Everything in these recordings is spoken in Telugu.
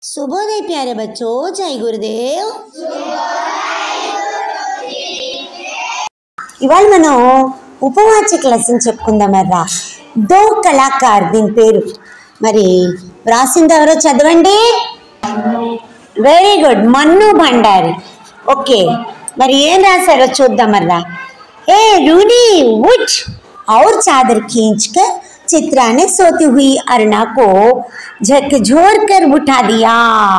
శుభోదయ ప్యారే బచ్చో జై గురుదేవ్ ఇవాళ మనం ఉపవాచక లెసన్ చెప్పుకుందాం మర్రా దో కళాకార్ దీని పేరు మరి రాసింది ఎవరో చదవండి వెరీ గుడ్ మన్ను భండారి ఓకే మరి ఏం రాశారో చూద్దాం మర్రా ఏ रूनी उठ और चादर खींचकर चित्रा ने सोती हुई अरुणा को झकझोर कर उठा दिया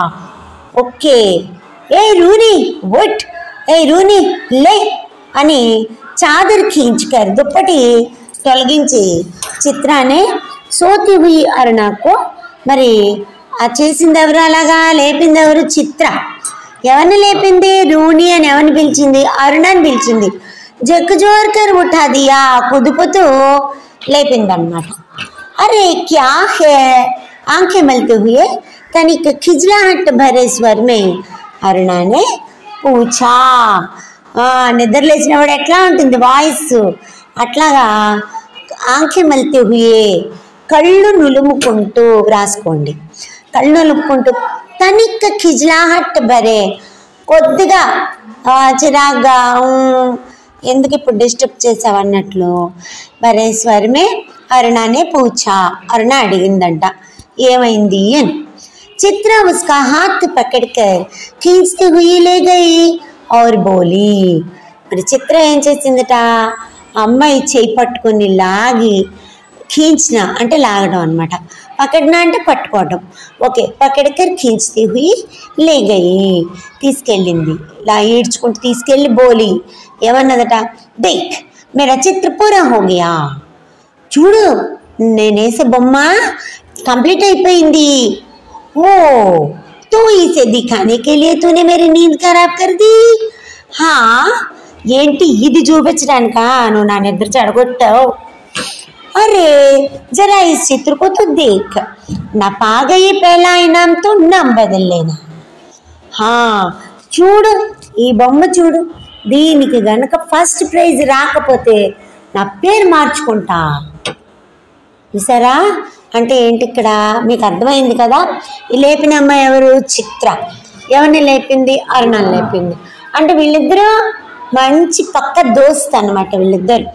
ఓకే ఏ రూని ఉట్ ఏ రూని లే అని చాదర్ ఖీంచుకర్ దుప్పటి తొలగించి చిత్రాన్ని సోతి హుయి అరుణకు మరి ఆ చేసింది ఎవరు అలాగా లేపింది ఎవరు చిత్ర ఎవరిని లేపింది రూని అని ఎవరిని పిలిచింది అరుణ అని పిలిచింది జగ్గుజోర్కర్ ఉఠా దియా కుదుపుతూ లేపింది అనమాట अरे क्या है आंखें मलते हुए तनिक खिजलाहट भरे स्वर में అరుణ ने పూచా నిద్ర లేచినప్పుడు ఎట్లా ఉంటుంది వాయిస్ అట్లాగా ఆంఖె మల్తే హుయే కళ్ళు నులుముకుంటూ రాసుకోండి కళ్ళు నులుముకుంటూ తనిక్క ఖిజ్లాహట్ భరే కొద్దిగా ఆ, చిరాగ్గా ఉమ్, ఎందుకు ఇప్పుడు డిస్టర్బ్ చేసావు అన్నట్లు భరే స్వరమే అరుణానే పూచా అరుణ అడిగిందంట ఏమైంది అని చిత్ర उसका हाथ पकड़कर खींचती हुई ले गई और बोली మరి చిత్ర ఏం చేసిందట అమ్మాయి చేయి పట్టుకొని లాగి ఖీంచిన అంటే లాగడం అనమాట పకడ్న అంటే పట్టుకోవడం ఓకే పకడ్కర్ ఖీంచతి హుయి లే గయి తీసుకెళ్ళింది ఇలా ఈడ్చుకుంటూ తీసుకెళ్ళి బోలి ఏమన్నదట దేక్ మేరా చిత్ర పూరా హో గయా చూడు నేనేసే బొమ్మ కంప్లీట్ అయిపోయింది ఓ तो इसे दिखाने के लिए तूने मेरी नींद खराब कर दी హా ఏంటి ఇది చూపించడానికా నువ్వు నా నిద్ర చెడగొట్టావు अरे जरा इस चित्र को तो देख ना पा गई पहला इनाम तो नाम बदल लेना హా చూడు ఈ బొమ్మ చూడు దీనికి గనక ఫస్ట్ ప్రైజ్ రాకపోతే నా పేరు మార్చుకుంటా చూసారా అంటే ఏంటి ఇక్కడ మీకు అర్థమైంది కదా ఈ లేపిన అమ్మాయి ఎవరు చిత్ర ఎవరిని లేపింది అరుణని లేపింది అంటే వీళ్ళిద్దరూ మంచి పక్క దోస్త్ అనమాట వీళ్ళిద్దరు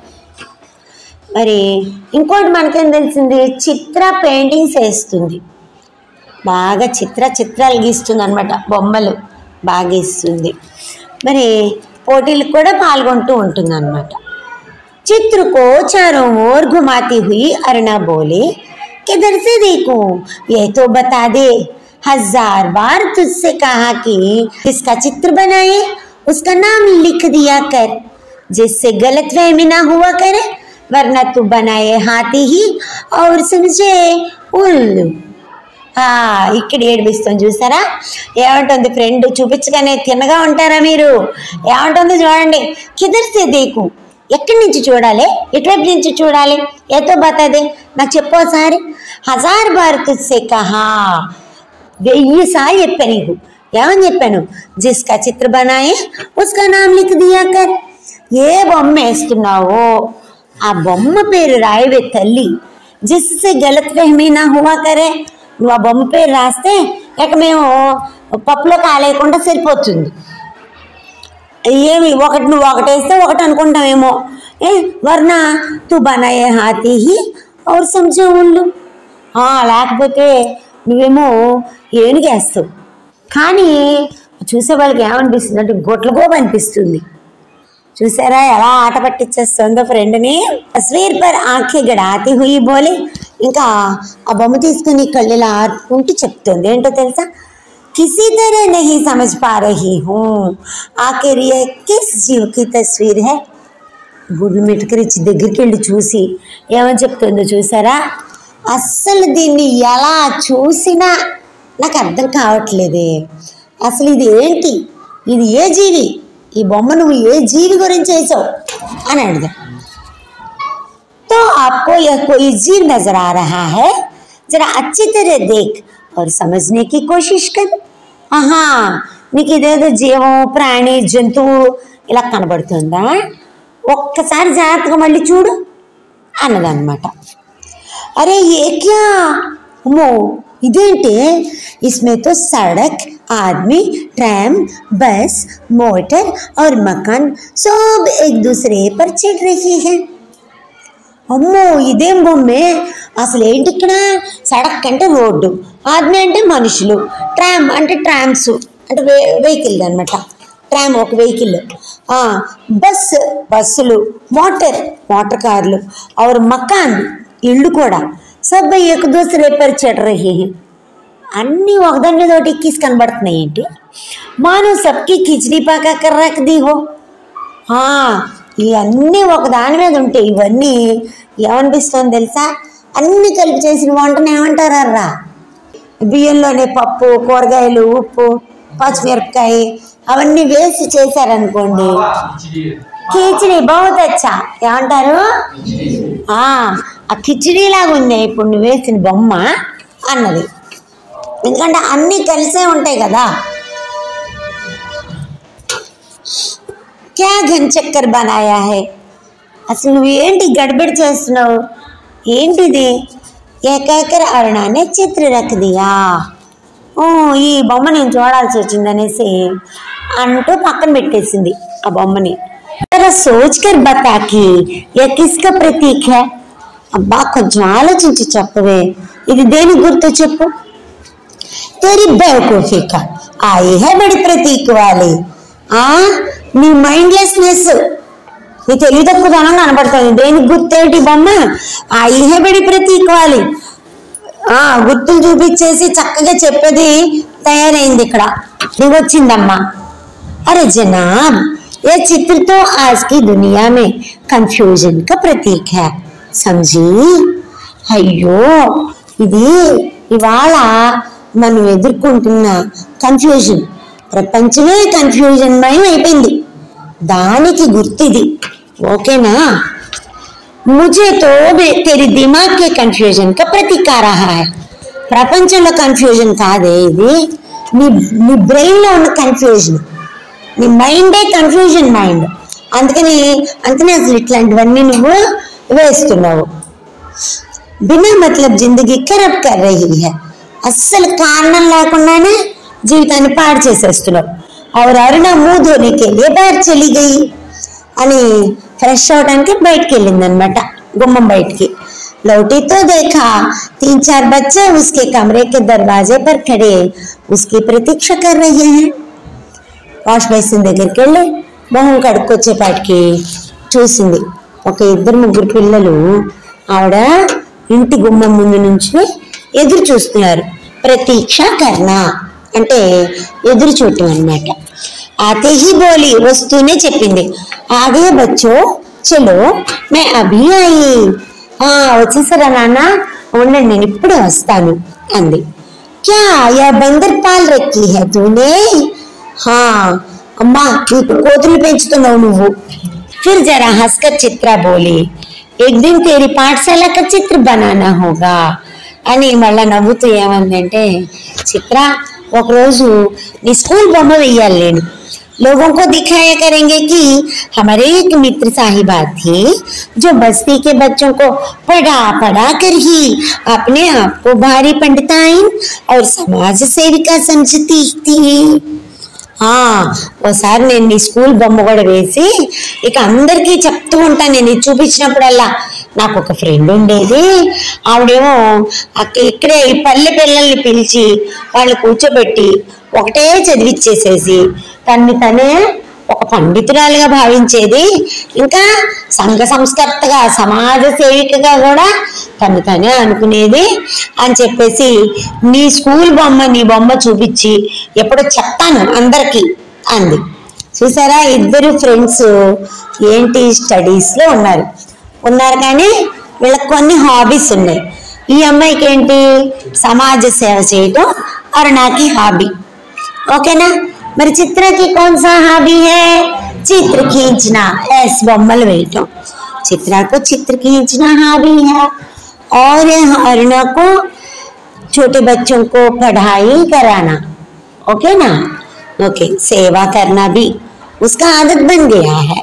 మరి ఇంకోటి మనకేం తెలిసింది చిత్ర పెయింటింగ్స్ వేస్తుంది బాగా చిత్ర చిత్రాలు గీస్తుంది అనమాట బొమ్మలు బాగా గీస్తుంది మరి పోటీలకు కూడా పాల్గొంటూ ఉంటుంది అనమాట चित्र को चारों ओर घुमाती हुई अरुणा बोले किधर से देखूं ये तो बता दे हजार बार तुझसे कहा कि जिसका चित्र बनाए उसका नाम लिख दिया कर जिससे गलत फहमी ना हुआ करे वरना तू बनाए हाथी ही और समझे उल्लू ఆ, ఇక్కడ ఏడిపిస్తాం చూసారా ఏమంటుంది ఫ్రెండ్ చూపించగానే తిన్నగా ఉంటారా మీరు ఏమంటుంది చూడండి కిదర్సే దేకు ఎక్కడి నుంచి చూడాలి ఎటువైపు నుంచి చూడాలి ఏతో బతాదే నాకు చెప్పు ఒకసారి హజార్ బార్ తుస్సే కహా వెయ్యి సార్లు చెప్పాను నీకు ఏమని చెప్పాను జిస్కా చిత్ర బనాయే ఉస్కా నామ్ లిఖ్ దియా కర్ ఏ బొమ్మ వేస్తున్నావో ఆ బొమ్మ పేరు రాయవే తల్లి జిస్సే గలత్ ఫెహమీ నా హువా కరే నువ్వు ఆ బొమ్మ పేరు రాస్తే ఇక మేము పప్పులో కాలేయకుండా సరిపోతుంది ఏమి ఒకటి నువ్వు ఒకటి వేస్తే ఒకటి అనుకుంటామేమో ఏ వర్ణ తూ బనాయే హాతీ హి और समझे ఉల్లు ఆ, లేకపోతే నువ్వేమో ఏనుగేస్తావు కానీ చూసే వాళ్ళకి ఏమనిపిస్తుంది అంటే గొట్లగోబ అనిపిస్తుంది చూసారా ఎలా ఆట పట్టించేస్తుందో ఫ్రెండ్ని తస్వీర్ పర్ ఆంఖే గడాతి హుయి బోలే ఇంకా ఆ బొమ్మ తీసుకుని కళ్ళు ఇలా ఆడుకుంటూ చెప్తుంది ఏంటో తెలుసా किसी तरह नहीं समझ पा रही हूँ आखिर ये किस जीव की तस्वीर है గుడ్లు మెటుకరిచ్చి దగ్గరికి వెళ్ళి చూసి ఏమని చెప్తుందో చూసారా అస్సలు దీన్ని ఎలా చూసినా నాకు అర్థం కావట్లేదే అసలు ఇది ఏంటి ఇది ఏ జీవి ఈ బొమ్మ నువ్వు ఏ జీవి గురించి వేసావు అని అడిగా तो आपको यह कोई जीव नजर आ रहा है जरा अच्छी तरह देख और समझने की कोशिश कर ఆహా నీకు ఇదేదో జీవం ప్రాణి జంతువు ఇలా కనబడుతుందా ఒక్కసారి జాగ్రత్తగా మళ్ళీ చూడు అన్నదన్నమాట అరే ఏ క్యా అమ్మో ఇదేంటి इसमें तो सड़क आदमी ट्रैम बस मोटर और मकान सब एक दूसरे पर चढ़ रही है అమ్మో ఇదేం బొమ్మే అసలు ఏంటి ఇక్కడ సడక్ అంటే రోడ్డు ఆద్మి అంటే మనుషులు ట్రామ్ అంటే ట్రామ్స్ అంటే వెహికల్ అనమాట ట్రామ్ ఒక వెహికల్ బస్ బస్సులు మోటార్ మోటార్ కార్లు और మకాన్ ఇళ్ళు కూడా సబ్ ఏక దూసరే పర్ చढ़ रहे हैं అన్నీ ఒకదాని మీద ఒకటి ఎక్కిసి కనబడుతున్నాయి ఏంటి మాను సబ్కి కిచడీ పాకా కర్రాక్ ది హో ఆ, ఇవన్నీ ఒక దాని మీద ఉంటాయి ఇవన్నీ ఏమనిపిస్తుంది తెలుసా అన్ని కలిపి చేసిన వంటను ఏమంటారా బియ్యంలోనే పప్పు కూరగాయలు ఉప్పు పచ్చిమిరపకాయ అవన్నీ వేసి చేశారనుకోండి కిచిడి బహుత్ అచ్చా ఏమంటారు ఆ ఆ కిచిడి లాగా ఉంది ఇప్పుడు నువ్వు వేసిన బొమ్మ అన్నది ఎందుకంటే అన్నీ కలిసే ఉంటాయి కదా క్యా ఘన్ చక్కర్ బనాయా హై అసలు నువ్వు ఏంటి గడబిడి చేస్తున్నావు ఏంటిది ఏకైకర అరుణాన్ని చిత్ర రఖ్ దియా ఓ ఈ బొమ్మ నేను చూడాల్సి వచ్చింది అనేసి అంటూ పక్కన పెట్టేసింది ఆ బొమ్మని జరా సోచ్ కర్ బతాకి ఏ కిస్క ప్రతీక్ హై అబ్బా కొంచెం ఆలోచించి చెప్పవే ఇది దేని గుర్తు చెప్పు तेरी बेवकूफी का आई है बड़ी प्रतीक वाली ఆ నీ మైండ్లెస్నెస్ నీ తెలివి తక్కువదనం కనబడుతుంది దేనికి గుర్తేంటి బొమ్మ ఆ ఇహబడి ప్రతీక్ వాలి ఆ గుర్తులు చూపించేసి చక్కగా చెప్పేది తయారైంది ఇక్కడ ఇది వచ్చిందమ్మా अरे जनाब ये चित्र तो आज की दुनिया में कंफ्यूजन का प्रतीक है समझी అయ్యో ఇది ఇవాళ మనం ఎదుర్కొంటున్న కన్ఫ్యూజన్ ప్రపంచమే కన్ఫ్యూజన్ మయం అయిపోయింది దానికి గుర్తిది ఓకేనా मुझे तो बे- तेरी दिमाग के कंफ्यूजन का प्रतीक आ रहा है ప్రపంచంలో కన్ఫ్యూజన్ కాదే ఇది నీ నీ బ్రెయిన్లో ఉన్న కన్ఫ్యూజన్ నీ మైండే కన్ఫ్యూజన్ మైండ్ అందుకని అందుకని అసలు ఇట్లాంటివన్నీ నువ్వు వేస్తున్నావు బినా మతలబ్ జిందగీ ఖరాబ్ కర్ రహీ హై అస్సలు కారణం లేకుండానే జీవితాన్ని పాడు చేసేస్తున్నావు और అరుణ मुंह धोने के लिए बाहर चली गई అని ఫ్రెష్ అవడానికి బయటికి వెళ్ళింది అనమాట గుమ్మం బయటికి लौटी तो देखा तीन चार बच्चे उसके कमरे के दरवाजे पर खड़े उसकी प्रतीक्षा कर रहे हैं వాష్ బేసిన్ దగ్గరికి వెళ్ళి మొహం కడుక్కొచ్చేపాటికి చూసింది ఒక ఇద్దరు ముగ్గురు పిల్లలు ఆవిడ ఇంటి గుమ్మం ముందు నుంచి ఎదురు చూస్తున్నారు ప్రతీక్ష కర్ణ అంటే ఎదురు చూడటం అనమాట ఆతే హీ బోలి వస్తూనే చెప్పింది ఆగే బచ్చో చలో మే అభి అయి "ఆ, వచ్చేసారా నాన్న ఉండండి నేను ఇప్పుడే వస్తాను అంది క్యా యా బందర్ పాల్ రక్కి హై తూనే హా అమ్మా నీకు కోతులు పెంచుతున్నావు నువ్వు फिर जरा हंसकर चित्रा बोली एक दिन तेरी पाठशाला का चित्र बनाना होगा అని మళ్ళా నవ్వుతూ ఏమందంటే చిత్ర ఒకరోజు నీ స్కూల్ బొమ్మ వెయ్యాలి నేను लोगों को दिखाया करेंगे कि हमारे एक मित्र साहिबा थी जो बस्ती के बच्चों को पढ़ा पढ़ा कर ही अपने आप को भारी पंडिताइन और समाज सेविका समझती थी ఆ, ఓసారి నేను నీ స్కూల్ బొమ్మ కూడా వేసి ఇక అందరికీ చెప్తూ ఉంటాను నేను ఇది చూపించినప్పుడల్లా నాకు ఒక ఫ్రెండ్ ఉండేది ఆవిడేమో అక్క ఇక్కడే ఈ పల్లె పిల్లల్ని పిలిచి వాళ్ళు కూర్చోబెట్టి ఒకటే చదివిచ్చేసేసి తన్ని తనే ఒక పండితురాలుగా భావించేది ఇంకా సంఘ సంస్కర్తగా సమాజ సేవికగా కూడా తను తనే అనుకునేది అని చెప్పేసి నీ స్కూల్ బొమ్మ నీ బొమ్మ చూపించి ఎప్పుడో చెప్తాను అందరికీ అంది చూసారా ఇద్దరు ఫ్రెండ్స్ ఏంటి స్టడీస్ లో ఉన్నారు ఉన్నారు కానీ వీళ్ళకి కొన్ని హాబీస్ ఉన్నాయి ఈ అమ్మాయికి ఏంటి సమాజ సేవ చేయటం అరుణాకి హాబీ ఓకేనా మరి చిత్రకి कौन सा హాబీ है చిత్ర खींचना ఎస్ బొమ్మలు వేయటం चित्रा को चित्र खींचना हॉबी है और अरुणा को छोटे बच्चों को पढ़ाई कराना ओके ना ओके सेवा करना भी उसका आदत बन गया है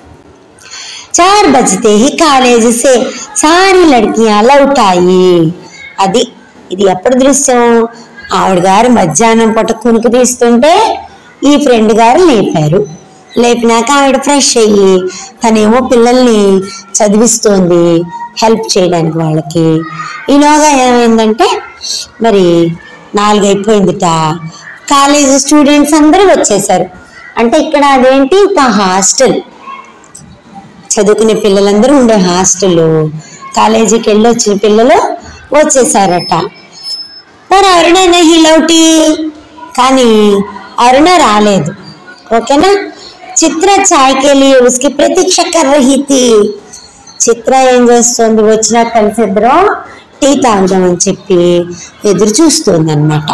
चार बजते ही कॉलेज से सारी लड़कियां लौट आई అది ఇది ఎప్పుడు దృశ్యం ఆవిడ గారు మధ్యాహ్నం పూట కునుకు తీస్తుంటే ఈ ఫ్రెండ్ గారు లేపారు లేపినాక ఆవిడ ఫ్రెష్ అయ్యి తనేమో పిల్లల్ని చదివిస్తోంది హెల్ప్ చేయడానికి వాళ్ళకి ఈలోగా ఏమైందంటే మరి నాలుగు అయిపోయిందిట కాలేజ్ స్టూడెంట్స్ అందరూ వచ్చేసారు అంటే ఇక్కడ అదేంటి ఒక హాస్టల్ చదువుకునే పిల్లలందరూ ఉండే హాస్టల్ కాలేజీకి వెళ్ళి వచ్చిన పిల్లలు వచ్చేసారట మరి అరుణ నహి లౌటి కానీ అరుణ రాలేదు ఓకేనా చిత్ర ఛాయ్కి వెళ్ళి ఉస్కి ప్రతీక్ష కర్ రహీ థీ చిత్ర ఏం చేస్తుంది వచ్చినా కలిసిద్దరం టీ తాగుదామని చెప్పి ఎదురు చూస్తుంది అనమాట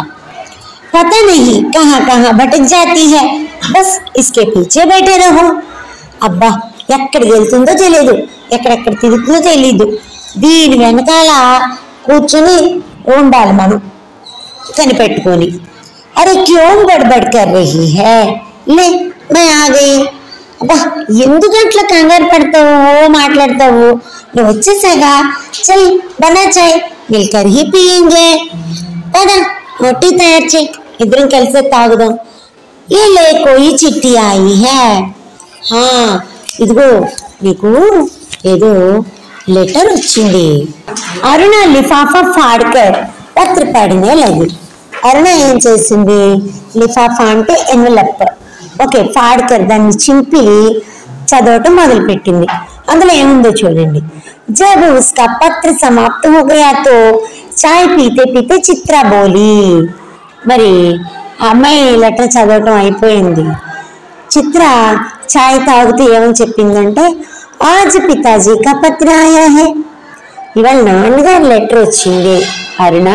पता नहीं कहाँ कहाँ भटक जाती है बस इसके पीछे बैठे रहो అబ్బా ఎక్కడికి వెళ్తుందో తెలియదు ఎక్కడెక్కడ తిరుగుతుందో తెలియదు దీని వెనకాల కూర్చుని ఉండాలి మనం కనిపెట్టుకొని అరే క్యోం గడబడ్ కర్ రహీ హే లే మే ఆ గయి అబ్బా ఎందుకు అట్లా కంగారు పడతావు ఓ మాట్లాడతావు నువ్వు వచ్చేసాగా చల్ బనా చాయ్ మిల్కర్ హీ పియంగే పద మొట్టి తయారు చేయి ఇద్దరం కలిసి తాగుదాం ఏ లే కోయి చిట్టి ఆయి హే హా ఇదిగో నీకు ఏదో లెటర్ వచ్చింది అరుణ లిఫాఫా ఫాడ్కర్ పత్ర పడినే లేదు అరుణ ఏం చేసింది లిఫాఫా అంటే ఎన్వలప్ ఓకే ఫాడ్కర్ దాన్ని చింపి చదవటం మొదలుపెట్టింది అందులో ఏముందో చూడండి జబ్ ఉస్కా పత్ర సమాప్త హో గయా తో చాయ్ పీతే పీతే చిత్ర బోలి మరి ఆ అమ్మాయి లెటర్ చదవటం అయిపోయింది చిత్ర చాయ్ తాగుతూ ఏమని చెప్పిందంటే ఆజ్ పితాజీ కా పత్ర ఆయా హై ఇవాళ నాన్నగారు లెటర్ వచ్చింది అరుణ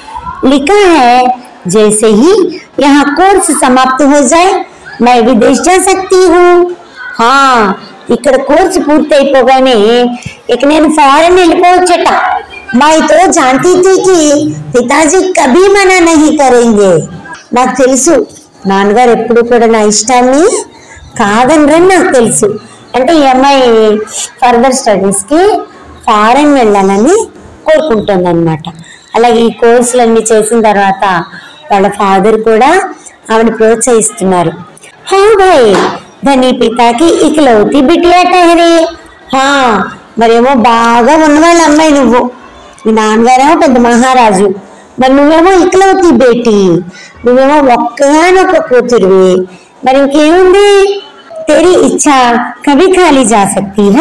लिखा है जैसे ही यहाँ कोर्स समाप्त हो जाए मैं विदेश जा सकती हूँ हाँ ఇక్కడ కోర్సు పూర్తి అయిపోగానే ఇక నేను ఫారెన్ వెళ్ళిపోవచ్చట మాతో జాంతీ థీ కి పితాజీ కభీ మనా నహీ కరేంగే నాకు తెలుసు నాన్నగారు ఎప్పుడు కూడా నా ఇష్టాన్ని కాదనరని నాకు తెలుసు అంటే ఈ అమ్మాయి ఫర్దర్ స్టడీస్కి ఫారెన్ వెళ్ళాలని కోరుకుంటుంది అనమాట అలాగే ఈ కోర్సులన్నీ చేసిన తర్వాత వాళ్ళ ఫాదర్ కూడా ఆవిడ ప్రోత్సహిస్తున్నారు హా భాయ్ ధనీ పితాకి ఇకలౌతి బిటియా టహరే హా మరేమో బాగా ఉన్నవాళ్ళ అమ్మాయి నువ్వు మీ నాన్నగారేమో పెద్ద మహారాజు మరి నువ్వేమో ఇకలౌతి బేటి నువ్వేమో ఒక్కగానొక్క కూతురువి మరి ఇంకేముంది తెరి ఇచ్చా కవి ఖాళీ जा सकती है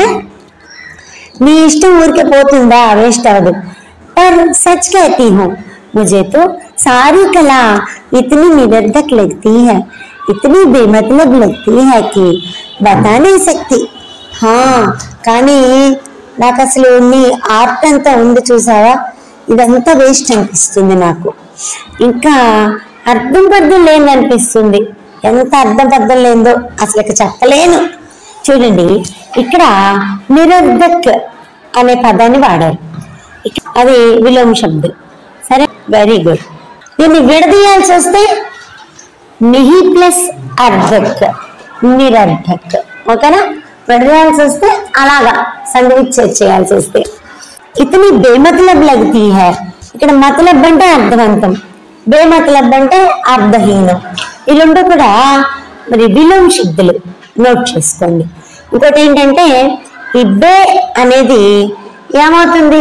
నీ ఇష్టం ఊరికే పోతుందా వేస్ట్ అవ్వదు पर सच कहती हूँ मुझे तो सारी कला इतनी निरर्थक लगती है इतनी बेमतलब लगती है कि बता नहीं सकती हाँ కానీ నాకు అసలు నీ ఆర్ట్ అంతా ఉంది చూసావా ఇదంతా వేస్ట్ అనిపిస్తుంది నాకు ఇంకా అర్థం పర్థం లేని అనిపిస్తుంది ఎంత అర్థం పర్థం లేదో అసలు ఇక చెప్పలేను చూడండి ఇక్కడ నిరర్ధక్ అనే పదాన్ని వాడారు ఇక అది విలోమ శబ్దం సరే వెరీ గుడ్ దీన్ని విడదీయాల్సి వస్తే నిహి ప్లస్ అర్ధక్ నిరర్ధక్ ఓకేనా విడదీయాల్సి వస్తే అలాగా సంగీత్ చేయాల్సి వస్తే ఇతని బేమతలబ్ లగ్తీ హై ఇక్కడ మతలబ్ అంటే అర్థవంతం బేమతలబ్ అంటే అర్థహీనం ఈ రెండు కూడా మరి విలోమ శబ్దులు నోట్ చేసుకోండి ఇంకోటి ఏంటంటే ఈ బే అనేది ఏమవుతుంది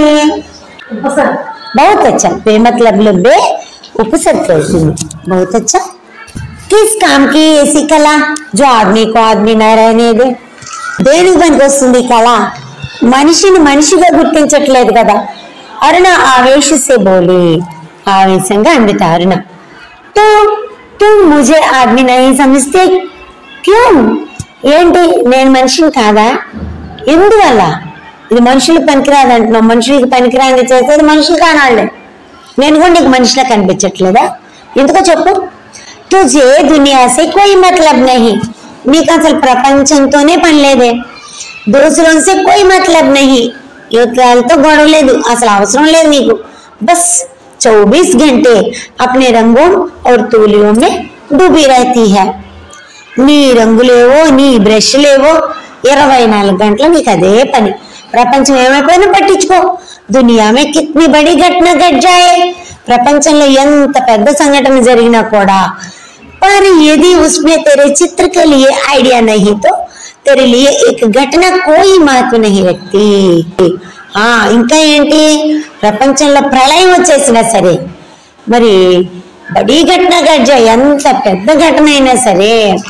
बहुत अच्छा बेमतलब लो बे उपसर्ग करती हूँ बहुत अच्छा किस काम की ऐसी कला जो आदमी को आदमी न रहने दे దేనికి పనికి వస్తుంది ఈ కళ మనిషిని మనిషిగా గుర్తించట్లేదు కదా అరుణ ఆవేశసే బోలి ఆవేశంగా అందుట అరుణ तो तुम मुझे आदमी नहीं समझते क्यों ఏంటి నేను మనిషిని కాదా ఎందువల్ల ఇది మనుషులు పనికిరాదు అంటున్నావు మనుషులకి పనికిరాని చేసేది మనుషులు కానాళ్ళే నేను కూడా నీకు మనిషిలా కనిపించట్లేదా ఎందుకో చెప్పు తుజే దునియాసే కోయి మతలబ్ నహి నీకు అసలు ప్రపంచంతోనే పని లేదే దూసరోంసే కోయి మతలబ్ నహి యువతలతో గొడవ లేదు అసలు అవసరం లేదు నీకు బస్ चौबीस घंटे अपने रंगों और तूलियों में डूबी रहती है నీ రంగులేవో నీ బ్రష్లేవో ఇరవై నాలుగు గంటలు నీకు అదే పని ప్రపంచం ఏమైపోయినా పట్టించుకో దునియా మే కిత్ని బడి ఘటన ఘట్ జాయే ప్రపంచంలో ఎంత పెద్ద సంఘటన జరిగినా కూడా पर यदि उसमें तेरे चित्र के लिए आइडिया नहीं तो तेरे लिए एक घटना कोई महत्व नहीं रखती ఆ ఇంకా ఏంటి ప్రపంచంలో ప్రళయం వచ్చేసినా సరే మరి బడీ ఘటన గడ్జ ఎంత పెద్ద ఘటన అయినా సరే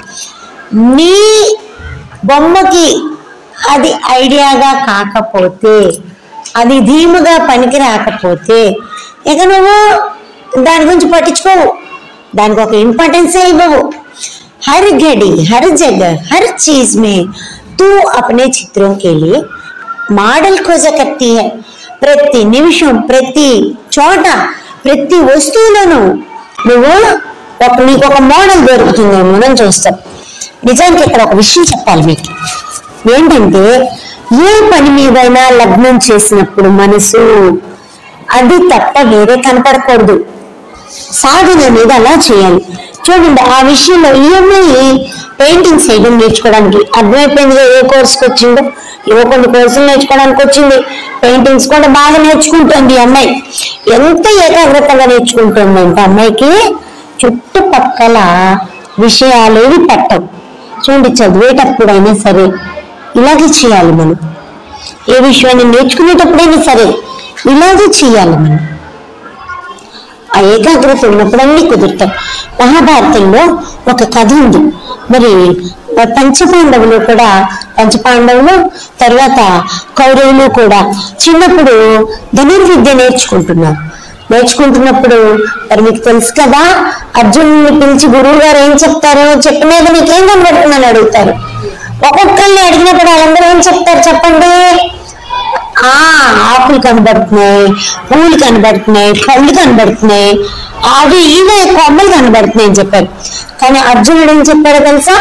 నీ బొమ్మకి అది ఐడియాగా కాకపోతే అది ధీముగా పనికి రాకపోతే ఇక నువ్వు దాని గురించి పట్టించుకోవు దానికి ఒక ఇంపార్టెన్స్ ఇవ్వవు हर घड़ी हर जगह हर चीज में तू अपने चित्रों के लिए మోడల్ खोज करती है ప్రతి నిమిషం ప్రతి చోట ప్రతి వస్తువులను నువ్వు ఒక నీకు ఒక మోడల్ దొరుకుతుందేమో అని చూస్తావు నిజానికి ఇక్కడ ఒక విషయం చెప్పాలి మీకు ఏంటంటే ఏ పని మీదైనా లగ్నం చేసినప్పుడు మనసు అది తప్ప వేరే కనపడకూడదు సాధన మీద అలా చేయాలి చూడండి ఆ విషయంలో ఈ అమ్మాయి పెయింటింగ్ చేయడం నేర్చుకోవడానికి అర్థమైపోయింది ఏ కోర్సుకి వచ్చిందో ఏవో కొన్ని కోర్సులు నేర్చుకోవడానికి వచ్చింది పెయింటింగ్స్ కూడా బాగా నేర్చుకుంటుంది ఈ అమ్మాయి ఎంత ఏకాగ్రతగా నేర్చుకుంటుంది అంటే అమ్మాయికి చుట్టుపక్కల విషయాలేవి పట్టవు చూడండి చదివేటప్పుడైనా సరే ఇలాగే చేయాలి మనం ఏ విషయాన్ని నేర్చుకునేటప్పుడైనా సరే ఇలాగే చేయాలి మనం ఆ ఏకాగ్రత ఉన్నప్పుడు అన్ని కుదురుతాయి మహాభారతంలో ఒక కథ ఉంది మరి పంచపాండవులు కూడా పంచపాండవులు తర్వాత కౌరవులు కూడా చిన్నప్పుడు ధనుర్విద్య నేర్చుకుంటున్నారు నేర్చుకుంటున్నప్పుడు మరి మీకు తెలుసు కదా అర్జునుని పిలిచి గురువు గారు ఏం చెప్తారు చెప్పిన మీద మీకేం కనబడుతుందని అడుగుతారు ఒక్కొక్కరిని అడిగినప్పుడు వాళ్ళందరూ ఏం చెప్తారు చెప్పండి ఆ ఆకులు కనబడుతున్నాయి పూలు కనబడుతున్నాయి కళ్ళు కనబడుతున్నాయి అవి ఇవే కొమ్మలు కనబడుతున్నాయి అని చెప్పారు కానీ అర్జునుడు ఏం చెప్పాడో తెలుసా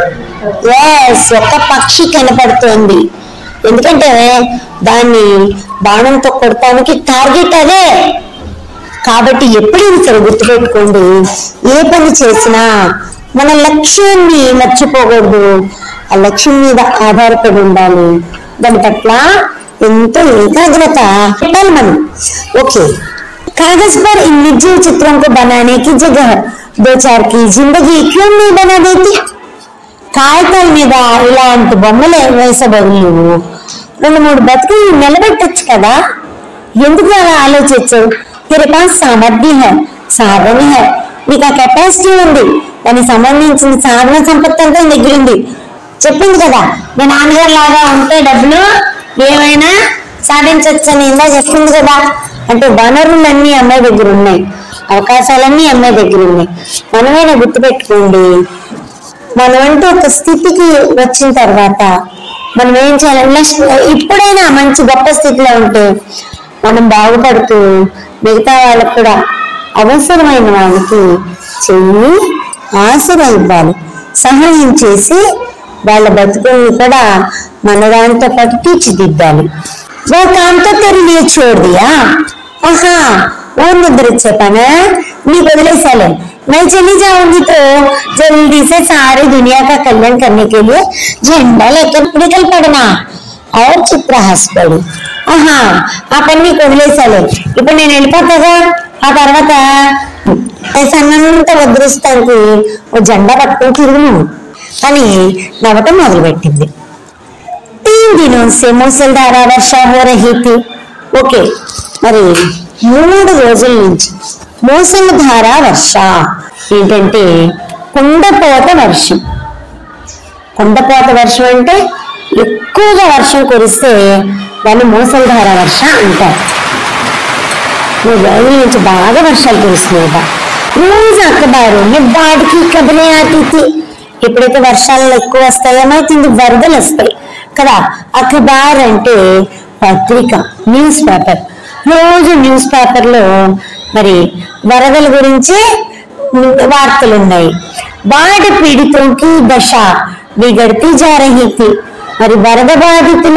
ఎస్ ఒక పక్షి కనపడుతోంది ఎందుకంటే దాన్ని బాణంతో కొడటానికి టార్గెట్ అదే కాబట్టి ఎప్పుడైనా సరే గుర్తుపెట్టుకోండి ఏ పని చేసినా మన లక్ష్యాన్ని మర్చిపోకూడదు ఆ లక్ష్యం మీద ఆధారపడి ఉండాలి దాని పట్ల ఎంతో ఏకాగ్రత పెట్టాలి మనం ఓకే कागज पर इन निर्जीव चित्रों को बनाने की जगह दो चार की जिंदगी क्यों नहीं बना देती కాగితాల మీద ఇలాంటి బొమ్మలు వేసే బదులు నువ్వు రెండు మూడు బతుకులు నిలబెట్టచ్చు కదా ఎందుకు అలా ఆలోచించవు తెర పాస్ సామర్థ్యం హై సాధన హై నీకు ఆ కెపాసిటీ ఉంది దానికి సంబంధించిన సాధన సంపత్తి అంతా నీ దగ్గర ఉంది చెప్పింది కదా మీ నాన్నగారు లాగా ఉంటే డబ్బులు ఏమైనా సాధించవచ్చని ఇందా చెప్పింది కదా అంటే వనరులన్నీ అమ్మాయి దగ్గర ఉన్నాయి అవకాశాలన్నీ అమ్మాయి దగ్గర ఉన్నాయి మనమైనా గుర్తుపెట్టుకోండి మనం అంటూ ఒక స్థితికి వచ్చిన తర్వాత మనం ఏం చేయాలి నెక్స్ట్ ఇప్పుడైనా మంచి గొప్ప స్థితిలో ఉంటే మనం బాగుపడుతూ మిగతా వాళ్ళకు కూడా అవసరమైన వాళ్ళకి చెయ్యి ఆశగా ఇవ్వాలి సహాయం చేసి వాళ్ళ బతుకుల్ని కూడా మన దాంతో పాటు తీర్చిదిద్దాలి वो काम तो तेरे लिए छोड़ दिया ఆహా और निद्र చెప్పానా నీకు వదిలేసాలే मैं चली जाऊंगी तो जल्दी से सारी दुनिया का कल्याण करने के लिए झंडा लेकर निकल पड़ना और చిత్ర హాస్పడి ఆహా ఆ పని నీకు వదిలేసాలే ఇప్పుడు నేను వెళ్ళిపోతాగా ఆ తర్వాత సన్నంతా వదిలిస్తానికి ఓ జెండా పట్టుకొని తిరుగును అని నవ్వటం మొదలుపెట్టింది तीन दिनों से मूसलधारा वर्षा हो रही थी ఓకే మరి మూడు రోజుల నుంచి మూసలధార వర్ష ఏంటంటే కుండపోత వర్షం కుండపోత వర్షం అంటే ఎక్కువగా వర్షం కురిస్తే దాన్ని మూసలధార వర్ష అంటారు మూడు రోజుల నుంచి బాగా వర్షాలు కురుస్తున్నాయి రోజు అక్కబారు బాడికి కబలే ఆతిథి ఎప్పుడైతే వర్షాలు ఎక్కువ వస్తాయో ఏమవుతుంది వరదలు వస్తాయి కదా అఖబార్ అంటే పత్రిక న్యూస్ పేపర్ రోజు న్యూస్ పేపర్ లో మరి వరదల గురించి వార్తలు ఉన్నాయి బాఢ పీడితులకి దశ బిగడితే జారహీతి మరి వరద బాధితుల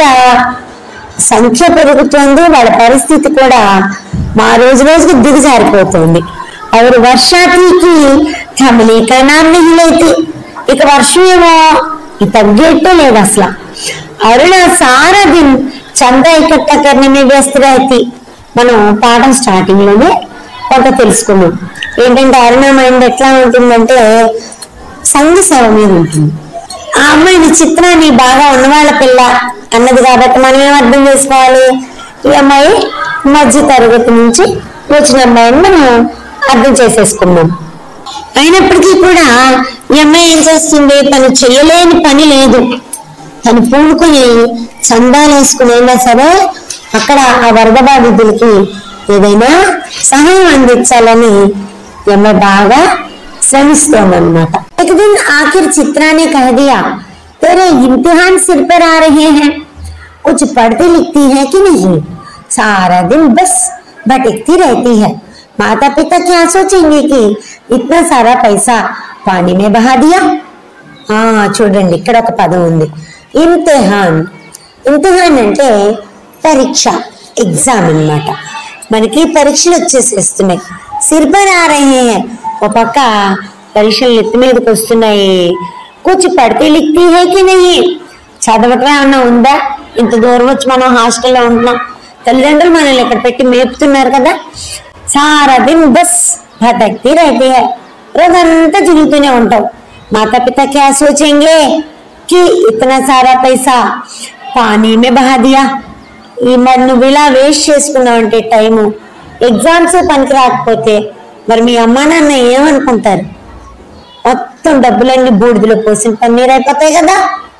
సంఖ్య పెరుగుతుంది వాళ్ళ పరిస్థితి కూడా మా రోజు రోజుకి దిగజారిపోతుంది और वर्षाती की थमने का नाम नहीं लेती ఇక వర్షం ఏమో ఈ తగ్గేట్టే లేదు అసలు అరుణ సారా దిన్ చందా ఇకట్ట करने में व्यस्त रहती మనం పాఠం స్టార్టింగ్ లోనే కొంత తెలుసుకున్నాం ఏంటంటే అరుణ మైండ్ ఎట్లా ఉంటుందంటే సంఘ సేవ మీద ఉంటుంది ఆ అమ్మాయిని చిత్రాన్ని బాగా ఉన్నవాళ్ళ పిల్ల అన్నది కాబట్టి మనం ఏం అర్థం చేసుకోవాలి ఈ అమ్మాయి మధ్య తరగతి నుంచి వచ్చిన అమ్మాయిని మనం అర్థం చేసేసుకున్నాం అయినప్పటికీ కూడా ఈ అమ్మాయి ఏం చేస్తుంది తను చేయలేని పని లేదు తను పూనుకుని చందాలు వేసుకునైనా సరే అక్కడ ఆ వరద బాధితులకి ఏదైనా సహాయం అందించాలని ఈ అమ్మాయి బాగా శ్రమిస్తోందన్నమాట एक दिन आखिर चित्रा ने कह दिया तेरे इम्तिहान सिर पर आ रहे हैं कुछ पढ़ती लिखती है कि नहीं सारा दिन बस भटकती रहती है माता पिता क्या सोचेंगे कि इतना सारा पैसा पानी में बहा दिया ఆ చూడండి ఇక్కడ ఒక పదం ఉంది ఇమ్తిహాన్ ఇమ్తిహాన్ అంటే పరీక్ష ఎగ్జామ్ అన్నమాట మనకి పరీక్షలు వచ్చేసేస్తున్నాయి సిర్పర్ ఆ రహే హై. ఒక పక్క పరీక్షలు నెత్తి మీదకి వస్తున్నాయి కూర్చి పడితే లిక్తి హే కి నహి చదవటం ఏమన్నా ఉందా ఇంత దూరం వచ్చి మనం హాస్టల్లో ఉంటున్నాం తల్లిదండ్రులు మనల్ని ఇక్కడ పెట్టి మేపుతున్నారు కదా సారా దిన్ బస్ భటక్తి रहती है రోజంతా తిరుగుతూనే ఉంటావు माता पिता क्या सोचेंगे कि इतना सारा पैसा पानी में बहा दिया ఈ మరి నువ్వు ఇలా వేస్ట్ చేసుకున్నావు అంటే టైము ఎగ్జామ్స్ పనికి రాకపోతే మరి మీ అమ్మా నాన్న ఏమనుకుంటారు మొత్తం డబ్బులన్నీ బూడిదలో పోసిన పన్నీరు అయిపోతాయి కదా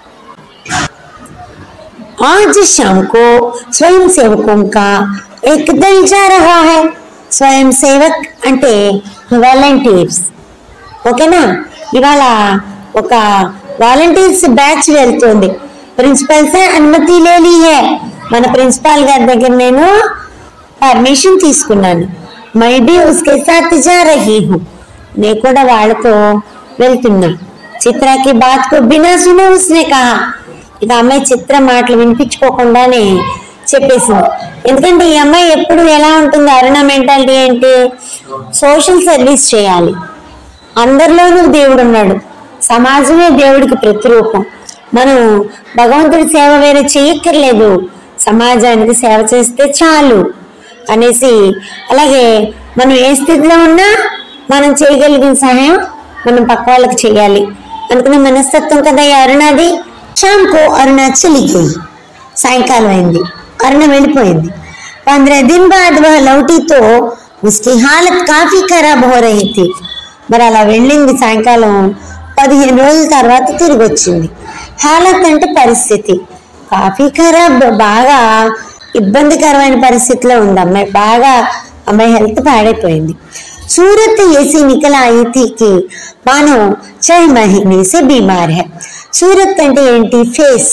आज शाम को स्वयं सेवकों का एक दल जा रहा है స్వయం సేవక్ అంటే వాలంటీర్స్ ఓకేనా ఇవాళ ఒక వాలంటీర్స్ బ్యాచ్ వెళ్తుంది ప్రిన్సిపల్ సే అనుమతి లేలి హే మన ప్రిన్సిపాల్ గారి దగ్గర నేను పర్మిషన్ తీసుకున్నాను మై బి ఉస్కే సాత్ జా రహీ హూ నేను కూడా వాళ్ళతో వెళ్తున్నా చిత్రాకి బాత్ కు బినా సునే ఉస్నే కహా ఇక అమ్మాయి చిత్ర మాటలు వినిపించుకోకుండానే చెప్పేసింది ఎందుకంటే ఈ అమ్మాయి ఎప్పుడు ఎలా ఉంటుంది అరుణ మెంటాలిటీ ఏంటి సోషల్ సర్వీస్ చేయాలి అందరిలోనూ దేవుడు ఉన్నాడు సమాజమే దేవుడికి ప్రతిరూపం మనం భగవంతుడి సేవ వేరే చేయక్కర్లేదు సమాజానికి సేవ చేస్తే చాలు అనేసి అలాగే మనం ఏ స్థితిలో ఉన్నా మనం చేయగలిగిన సహాయం మనం పక్క వాళ్ళకి చేయాలి అందుకని మనస్తత్వం కదా ఈ అరుణది షాంకు అరుణ చలికి సాయంకాలం అయింది అరుణ వెళ్ళిపోయింది पंद्रह दिन बाद वह लौटी तो उसकी हालत काफी खराब हो रही थी మరి అలా వెళ్ళింది సాయంకాలం పదిహేను రోజుల తర్వాత తిరిగి వచ్చింది హాలత్ అంటే పరిస్థితి కాఫీ ఖరాబ్ బాగా ఇబ్బందికరమైన పరిస్థితిలో ఉంది అమ్మాయి బాగా అమ్మాయి హెల్త్ పాడైపోయింది सूरत ऐसी निकल आई थी कि मानो छह महीने से बीमार है सूरत అంటే ఏంటి ఫేస్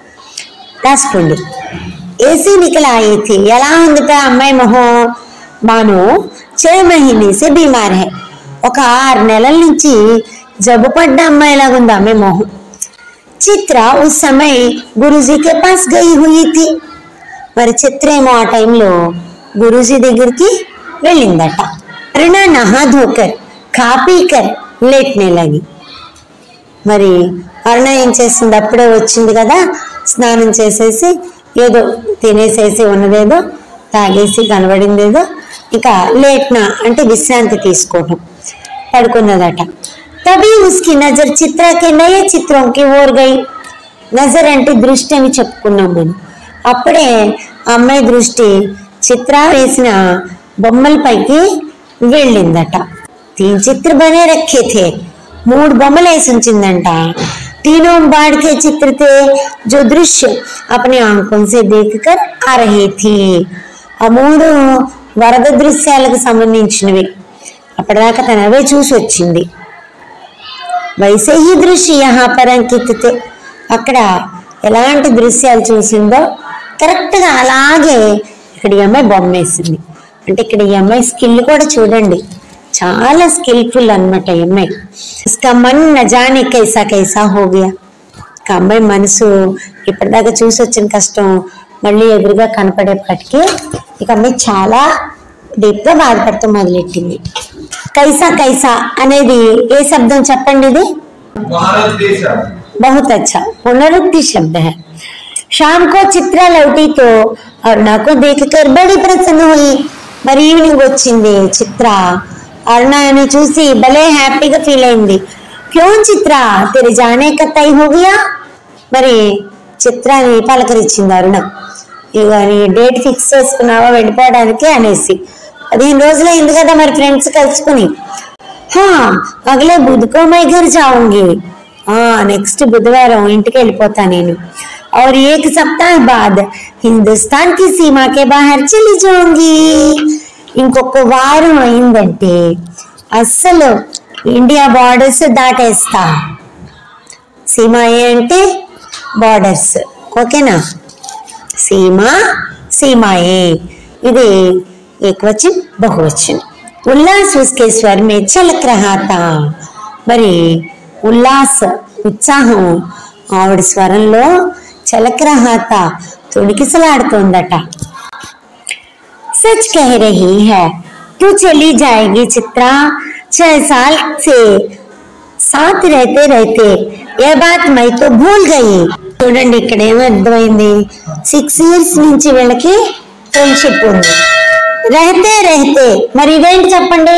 రాసుకోండి ఏసీ నికల్ आई थी ఎలా ఉందిట అమ్మాయి మొహం మాను छह महीने से बीमार है ఒక ఆరు నెలల నుంచి జబ్బు పడ్డ అమ్మాయిలాగా ఉంది అమ్మాయి మొహం చిత్ర ఉస్ సమయ గురూజీ కే పాస్ గయి హుయి థీ మరి చిత్ర ఏమో ఆ టైంలో గురూజీ దగ్గరికి వెళ్ళిందట అరుణ నహా ధోకర్ ఖా పీకర్ లేట్నే లగి మరి అరుణ ఏం చేసింది అప్పుడే వచ్చింది కదా స్నానం చేసేసి ఏదో తినేసేసి ఉన్నదేదో తాగేసి కనబడిందేదో ఇక లేట్నా అంటే విశ్రాంతి తీసుకోవటం పడుకున్నదట తभी उसकी नजर चित्रा के नए चित्रों की ओर गई నజర్ అంటే దృష్టి అని చెప్పుకున్నాం మనం అప్పుడే ఆ అమ్మాయి దృష్టి చిత్ర వేసిన బొమ్మల పైకి వెళ్ళిందట తీన్ చిత్ర బనే రఖే థే మూడు బొమ్మలు వేసి ఉంచిందంట तीनों बाढ़ के चित्र थे जो दृश्य अपने आंखों से देखकर आ रही थी ఆ మూడు వరద దృశ్యాలకు సంబంధించినవి అప్పటిదాకా తను అవే చూసి వచ్చింది వైసే ఈ దృశ్య యహా పర్ అంకిత్ తే అక్కడ ఎలాంటి దృశ్యాలు చూసిందో కరెక్ట్గా అలాగే ఇక్కడ ఈ అమ్మాయి బొమ్మ వేసింది అంటే ఇక్కడ ఈ అమ్మాయి స్కిల్ కూడా చూడండి చాలా స్కిల్ఫుల్ అన్నమాట ఈ అమ్మాయి ఇస్కా మన్ నజానే కైసా కైసా హోగియా ఇక అమ్మాయి మనసు ఇప్పటిదాకా చూసి వచ్చిన కష్టం మళ్ళీ ఎదురుగా కనపడేపటికి ఇక అమ్మాయి చాలా డీప్గా బాధపడటం మొదలెట్టింది కైసా కైసా అనేది ఏ శబ్దం చెప్పండి ఇది భారతదేశం बहुत अच्छा पुनरुक्ति शब्द है शाम को चित्रा लौटी तो अरुणा को देखकर बड़ी प्रसन्न हुई మరి ఈవినింగ్ వచ్చింది చిత్ర అరుణని చూసి భలే హ్యాపీగా ఫీల్ అయింది క్యోన్ చిత్ర తెరి జానే కా తై హో గయా మరి చిత్రాన్ని పలకరించింది అరుణ ఇక నీ డేట్ ఫిక్స్ చేసుకున్నావా వెళ్ళిపోవడానికి అనేసి పదిహేను రోజులు అయింది కదా మరి ఫ్రెండ్స్ కలుసుకుని హా అగలే బుధకో మై ఘర్ జాऊंगी నెక్స్ట్ బుధవారం ఇంటికి వెళ్ళిపోతా నేను और एक सप्ताह बाद हिंदुस्तान की सीमा के बाहर चली जाऊंगी ఇంకొక వారం అయిందంటే అస్సలు ఇండియా బార్డర్స్ దాటేస్తా సీమ అంటే బార్డర్స్ ఓకేనా సీమ సీమాయే ఇది ఏకవచन బహువచन ఉల్లాస్ उसके स्वर में छलक रहा था మరి ఉల్లాస్ ఉత్సాహం ఆవిడ స్వరంలో చలక్ రహా తా తొణికిసలాడుతోందట सच कह रही है तू चली जाएगी चित्रा छह साल से साथ रहते रहते यह बात मैं तो भूल गई చూడండి ఇక్కడ ఏమో అర్థమైంది సిక్స్ ఇయర్స్ నుంచి వీళ్ళకి ఫ్రెండ్షిప్ ఉంది రహతే రహతే మరి ఇదేంటి చెప్పండి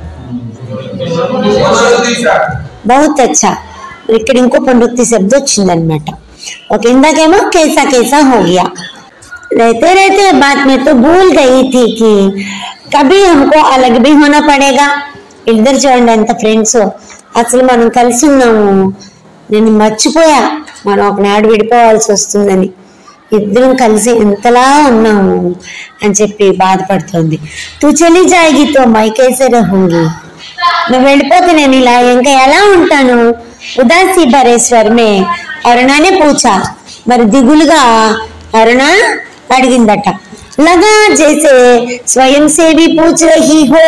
బహుత్ అచ్చా ఇక్కడ ఇంకో పండుగ శబ్దం వచ్చిందనమాట ఒక ఇందాకేమో కేసా కేసా హో గయా रहते रहते बात में तो भूल गई थी कि कभी हमको अलग भी होना पड़ेगा ఇద్దరు చూడండి ఎంత ఫ్రెండ్స్ అసలు మనం కలిసి ఉన్నాము నేను మర్చిపోయా మనం ఒకనాడు విడిపోవాల్సి వస్తుందని ఇద్దరం కలిసి ఎంతలా ఉన్నాము అని చెప్పి బాధపడుతోంది తూ చలి జాయిగి తో మైకేసే రహుంగి నువ్వు వెళ్ళిపోతే నేను ఇలా ఇంకా ఎలా ఉంటాను ఉదాసి భరేశ్వర్మే అరుణానే పూచా మరి దిగులుగా అరుణ అడిగిందట లగా చేసే స్వయం సేవి పూచ రహీ హో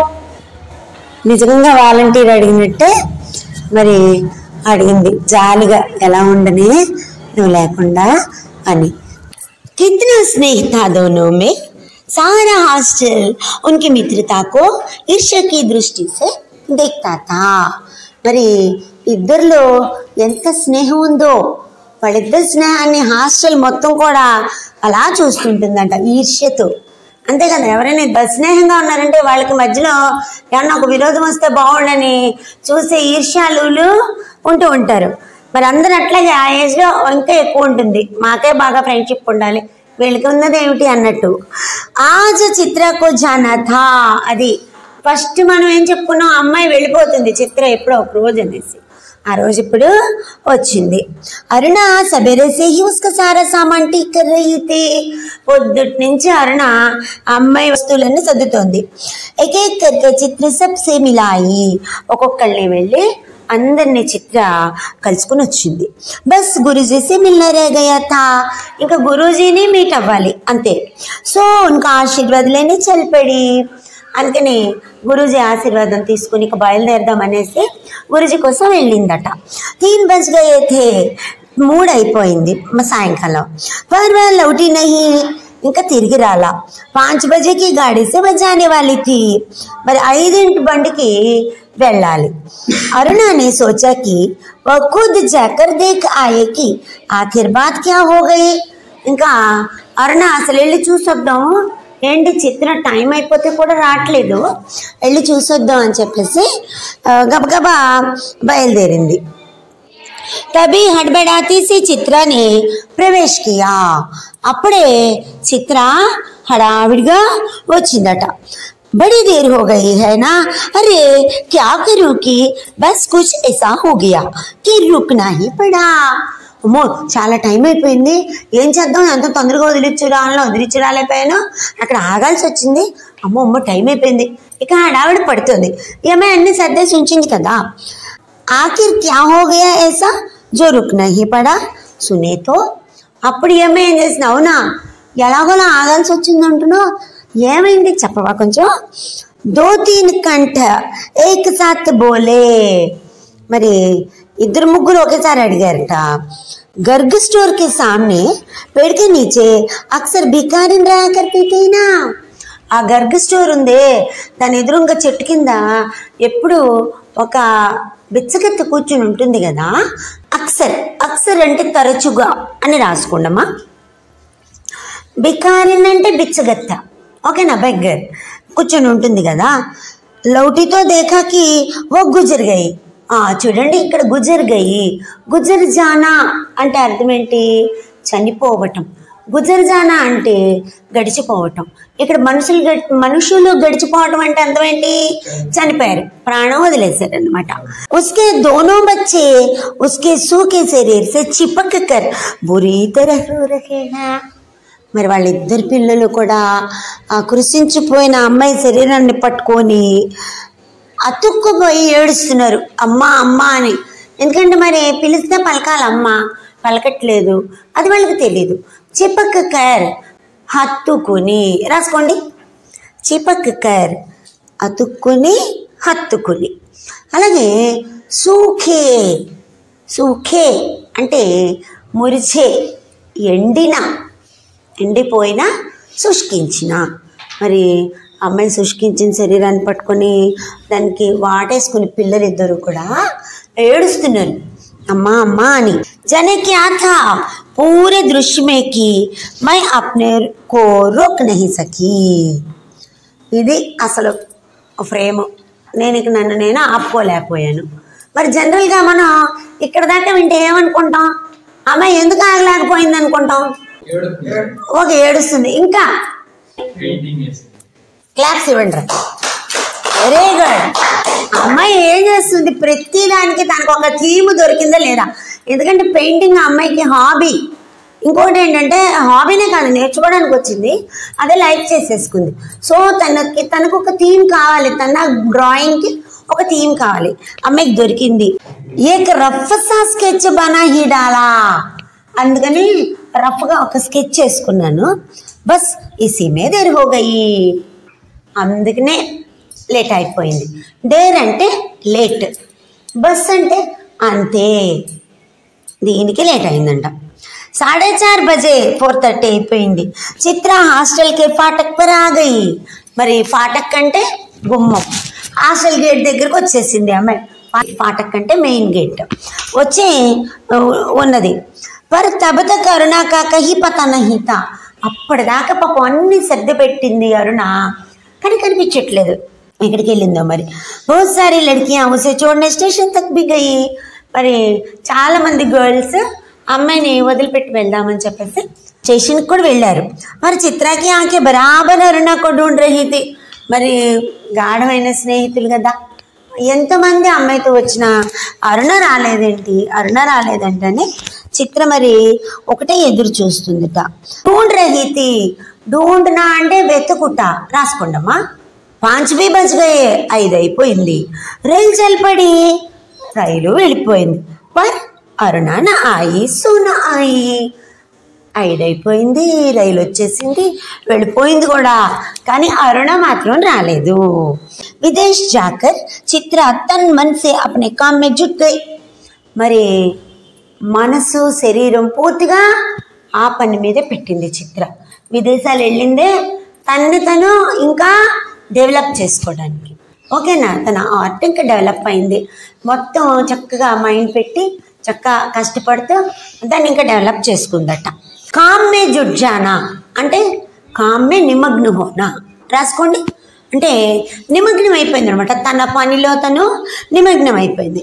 నిజంగా వాలంటీర్ అడిగినట్టే మరి అడిగింది జాలిగా ఎలా ఉండని నువ్వు లేకుండా అని कितना स्नेह था दोनों में सारा हॉस्टल उनकी मित्रता को ईर्ष्या की दृष्टि से देखता था మరి ఇద్దరిలో ఎంత స్నేహం ఉందో వాళ్ళిద్దరి స్నేహాన్ని హాస్టల్ మొత్తం కూడా అలా చూస్తుంటుందంట ఈర్ష్యతో అంతే కదా ఎవరైనా ఇద్దరు స్నేహంగా ఉన్నారంటే వాళ్ళకి మధ్యలో ఏమన్నా ఒక విరోధం వస్తే బాగుండని చూసే ఈర్ష్యాలు ఉంటూ ఉంటారు మరి అందరూ అట్లాగే ఆ ఏజ్లో ఇంకా ఎక్కువ ఉంటుంది మాకే బాగా ఫ్రెండ్షిప్ ఉండాలి వీళ్ళకి ఉన్నది ఏమిటి అన్నట్టు ఆజ చిత్రకు జానాథా అది ఫస్ట్ మనం ఏం చెప్పుకున్నాం అమ్మాయి వెళ్ళిపోతుంది చిత్ర ఎప్పుడో ఒక రోజు అనేసి ఆ రోజు ఇప్పుడు వచ్చింది అరుణ సబేరే సే హీ ఉస్కా సారా సామాన్ ఠీక్ కర్ రహీ థీ పొద్దుటి నుంచి అరుణ ఆ అమ్మాయి వస్తువులన్నీ సర్దుతోంది ఏక్ ఏక్ కర్కే చిత్ర సబ్ సే మిలాయి ఒక్కొక్కళ్ళని వెళ్ళి అందరినీ చిత్ర కలుసుకుని వచ్చింది బస్ గురూజీ సే మిల్నా రే గయా థా ఇంకా గురూజీని మీట్ అవ్వాలి అంతే సో ఉన్కా ఆశీర్వాద్ లేని చల్పడి అందుకని గురూజీ ఆశీర్వాదం తీసుకుని ఇక బయలుదేరదాం అనేసి గురూజీ కోసం వెళ్ళిందట తీన్ బజ్ గయే థే మూడు అయిపోయింది మ- సాయంకాలం పర్వా లౌటి నహి ఇంకా తిరిగి రాలా పాంచ్ బజేకి గాడి సే బజానే వాలి థీ మరి ఐదింటి బండికి వెళ్ళాలి अरुणा ने सोचा कि वह खुद जाकर देख आए कि आखिर बात क्या हो गई ఇంకా అరుణ అసలు వెళ్ళి చూసొద్దాం ఏంటి చిత్ర టైం అయిపోతే కూడా రావట్లేదు వెళ్ళి చూసొద్దాం అని చెప్పేసి ఆ, గబగబా బయలుదేరింది తబి హడ్బడాతి సి చిత్రని ప్రవేశ్ కియా అప్పుడే చిత్ర హడావిడిగా వచ్చిందట बड़ी देर हो गई है ना अरे क्या करूं कि बस कुछ ऐसा हो गया कि रुकना ही पड़ा అమ్మో చాలా టైం అయిపోయింది ఏం చేద్దాం ఎంత తొందరగా వదిలిచ్చి రావాలో వదిలిచ్చి రాలేకపోయాను అక్కడ ఆగాల్సి వచ్చింది అమ్మో అమ్మో టైం అయిపోయింది ఇక హడావిడి పడుతుంది ఏమై అన్ని సర్దేసి ఉంచింది కదా ఆఖిర్ క్యా హో గయా ऐसा जो रुकना ही पड़ा सुने तो అప్పుడు ఏమై ఏం చేసిన అవునా ఎలాగోలా ఆగాల్సి వచ్చింది అంటున్నావు ఏమైంది చెప్పవా కొంచెం దో తీన్ కంఠ ఏక్ సాత్ బోలే మరి ఇద్దరు ముగ్గురు ఒకేసారి అడిగారట गर्ग स्टोर के सामने पेड़ के नीचे अक्सर भिखारी रहा करती थी ना ఆ గర్గ స్టోర్ ఉందే దాని ఎదురుగా చెట్టు కింద ఎప్పుడు ఒక బిచ్చగెత్త కూర్చుని ఉంటుంది కదా అక్సర్ అక్సర్ అక్సర్ అంటే తరచుగా అని రాసుకోండమ్మా బికారిన్ అంటే బిచ్చగత్త ఓకేనా బెగ్గర్ కూర్చొని ఉంటుంది కదా లౌటితో దేఖాకి ఓ గుజర్ గయి ఆ, చూడండి ఇక్కడ గుజర్ గయి గుజర్ జానా అంటే అర్థం ఏంటి చనిపోవటం గుజర్ జానా అంటే గడిచిపోవటం ఇక్కడ మనుషులు గడి- మనుషులు గడిచిపోవటం అంటే అర్థం ఏంటి చనిపోయారు ప్రాణం వదిలేశారు అనమాట ఉస్కే దోనో బచ్చే ఉస్కే సూకే శరీర్ సే చిపక్ కర్ బురీ తరహ రో రహే हैं. మరి వాళ్ళిద్దరు పిల్లలు కూడా ఆ కృషించిపోయిన అమ్మాయి శరీరాన్ని పట్టుకొని అతుక్కుపోయి ఏడుస్తున్నారు అమ్మా అమ్మా అని ఎందుకంటే మరి పిలిస్తే పలకాలమ్మ పలకట్లేదు అది వాళ్ళకి తెలియదు చిపక్ కర్ హత్తుకుని రాసుకోండి చిపక్ కర్ అతుక్కుని హత్తుకుని అలాగే సూఖే సూఖే అంటే మురిచే ఎండిన ఎండిపోయిన శుష్కించిన మరి అమ్మాయి శుష్కించిన శరీరాన్ని పట్టుకొని దానికి వాటేసుకుని పిల్లలు ఇద్దరు కూడా ఏడుస్తున్నారు అమ్మా అమ్మా అని జనే క్యా థా పూరే దృశ్య में कि मैं अपने को रोक नहीं सकी ఇది అసలు ఫ్రేమ్ నేను ఇక నన్ను నేను ఆపుకోలేకపోయాను మరి జనరల్గా మనం ఇక్కడ దాకా వింటే ఏమనుకుంటాం అమ్మాయి ఎందుకు ఆగలేకపోయింది అనుకుంటాం ఒక ఏడుస్తుంది ఇంకా పెయింటింగ్ వేస్తుంది క్లాప్స్ ఇవ్వండి వెరీ గుడ్ అమ్మాయి ఏం చేస్తుంది ప్రతి దానికి తనకు ఒక థీమ్ దొరికిందా లేదా ఎందుకంటే పెయింటింగ్ ఆ అమ్మాయికి హాబీ ఇంకోటి ఏంటంటే హాబీనే కాదు నేర్చుకోవడానికి వచ్చింది అదే లైక్ చేసేసుకుంది సో తనకి తనకు ఒక థీమ్ కావాలి తన డ్రాయింగ్కి ఒక థీమ్ కావాలి అమ్మాయికి దొరికింది ఏక రఫ్ సా స్కెచ్ బనా హీ డాలా అందుకని రఫ్గా ఒక స్కెచ్ చేసుకున్నాను బస్ ఇసి మీద ఎరుగోగయి అందుకనే లేట్ అయిపోయింది డేర్ అంటే లేట్ బస్ అంటే అంతే దీనికి లేట్ అయిందంట సాడే చార్ బజే ఫోర్ థర్టీ అయిపోయింది చిత్ర హాస్టల్కి ఫాటక్ పర్ ఆగయి మరి ఫాటక్ అంటే గుమ్మం హాస్టల్ గేట్ దగ్గరకు వచ్చేసింది అమ్మాయి ఫా- ఫాటక్ అంటే మెయిన్ గేట్ వచ్చి ఉ, ఉన్నది పర్ తబత కరుణ కాకహి పత నహిత అప్పటిదాకా పాపం అన్ని సర్ది పెట్టింది అరుణ కానీ కనిపించట్లేదు ఎక్కడికి వెళ్ళిందో మరి బహుత్ సారీ లడ్కియా ఉసే చూడనే స్టేషన్ తక్ బి గయి మరి చాలా మంది గర్ల్స్ అమ్మాయిని వదిలిపెట్టి వెళ్దామని చెప్పేసి స్టేషన్కి కూడా వెళ్ళారు మరి చిత్రాకి ఆకే బరాబర్ అరుణ కొడుండ్ రహితి మరి గాఢమైన స్నేహితులు కదా ఎంతమంది అమ్మాయితో వచ్చిన అరుణ రాలేదేంటి అరుణ రాలేదంటని చిత్ర మరి ఒకటే ఎదురు చూస్తుందిట డూండ్ రహితి డూండ్ నా అంటే వెతుకుట రాసుకోండమ్మా పాంచ్ బి బజ్ గయే ఐదు అయిపోయింది రైలు చల్పడి రైలు వెళ్ళిపోయింది పర్ అరుణ నా ఆయి సోన ఆయి ఐదైపోయింది రైలు వచ్చేసింది వెళ్ళిపోయింది కూడా కానీ అరుణ మాత్రం రాలేదు విదేశ్ జాకర్ చిత్ర తన్ మన్సే అప్నే కామ్ మే జుట్ గయి మరి మనసు శరీరం పూర్తిగా ఆ పని మీదే పెట్టింది చిత్ర విదేశాలు వెళ్ళిందే తన్ని తను ఇంకా డెవలప్ చేసుకోవడానికి ఓకేనా తన ఆర్ట్ ఇంకా డెవలప్ అయింది మొత్తం చక్కగా మైండ్ పెట్టి చక్కగా కష్టపడుతూ దాన్ని ఇంకా డెవలప్ చేసుకుందట కామ్మే జుడ్జానా అంటే కామ్మే నిమగ్న హోనా రాసుకోండి అంటే నిమగ్నం అయిపోయింది అనమాట తన పనిలో తను నిమగ్నం అయిపోయింది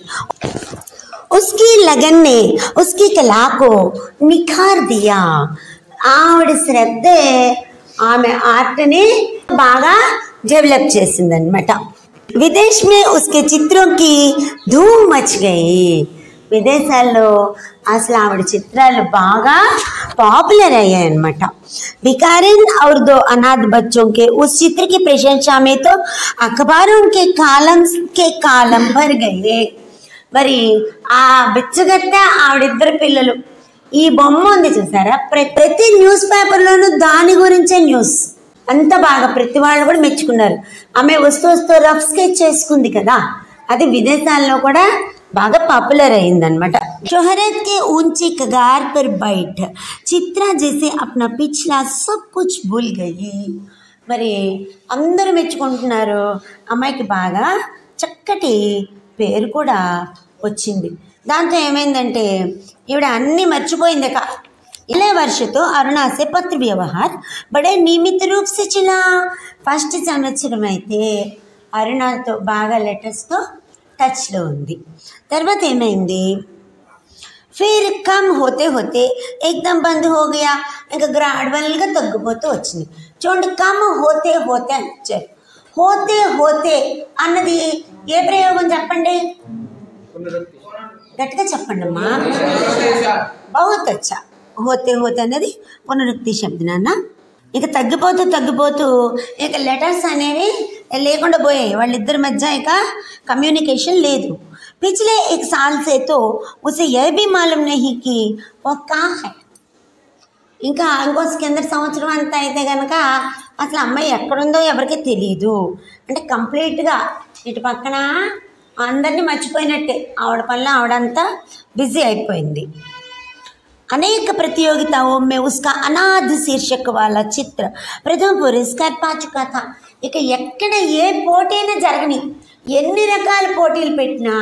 उसकी लगन ने उसकी कला को निखार दिया ఆవిడ శ్రద్ధే ఆమె ఆర్ట్ని బాగా డెవలప్ చేసిందనమాట విదేశ్ మే ఉస్కే చిత్రంకి ధూమ్ మచ్ గయి విదేశాల్లో అసలు ఆవిడ చిత్రాలు బాగా పాపులర్ అయ్యాయి అనమాట भिखारिन और दो अनाथ बच्चों के उस चित्र की प्रशंसा में तो अखबारों के कालम के कालम भर गए మరి ఆ బిచ్చగత్త ఆవిడిద్దరు పిల్లలు ఈ బొమ్మ ఉంది చూసారా ప్ర- ప్రతి న్యూస్ పేపర్లోనూ దాని గురించే న్యూస్ అంత బాగా ప్రతి వాళ్ళు కూడా మెచ్చుకున్నారు ఆమె వస్తూ వస్తూ రఫ్ స్కెచ్ చేసుకుంది కదా అది విదేశాల్లో కూడా బాగా పాపులర్ అయిందనమాట शोहरत के ऊंची कगार पर बैठ चित्रा जैसे अपना पिछला सब कुछ भूल गई మరి అందరూ మెచ్చుకుంటున్నారు అమ్మాయికి బాగా చక్కటి పేరు కూడా వచ్చింది దాంతో ఏమైందంటే ఈవిడ అన్నీ మర్చిపోయింది ఇక ఇలే వర్షతో అరుణా సే పత్ర వ్యవహార్ బడే నియమిత రూప్ సే చిలా ఫస్ట్ సంవత్సరం అయితే అరుణాతో బాగా లెటర్స్తో టచ్లో ఉంది తర్వాత ఏమైంది ఫిర్ కమ్ హోతే హోతే ఏకదం బంద్ హో గయా ఇంకా గ్రాడ్యువల్గా తగ్గిపోతూ వచ్చింది చూడండి కమ్ హోతే హోతే అని ఇచ్చారు హోతే హోతే అన్నది ఏ ప్రయోగం చెప్పండి గట్టిగా చెప్పండి అమ్మా బహుత్ అచ్చా హోతే హోతే అనేది పునరుక్తి శబ్దం నాన్న ఇక తగ్గిపోతూ తగ్గిపోతూ ఇక లెటర్స్ అనేవి లేకుండా పోయాయి వాళ్ళిద్దరి మధ్య ఇక కమ్యూనికేషన్ లేదు పిछले एक साल से तो उसे यह भी मालूम नहीं कि वो कहाँ है ఇంకా ఇంకో కింద సంవత్సరం అంతా అయితే కనుక అసలు అమ్మాయి ఎక్కడుందో ఎవరికి తెలియదు అంటే కంప్లీట్గా ఇటు పక్కన అందరినీ మర్చిపోయినట్టే ఆవిడ పనులు ఆవిడంతా బిజీ అయిపోయింది अनेक प्रतियोगिताओं में उसका अनाथ शीर्षक वाला चित्र प्रथम पुरस्कार पा चुका था ఇక ఎక్కడ ఏ పోటీ అయినా జరగని ఎన్ని రకాల పోటీలు పెట్టినా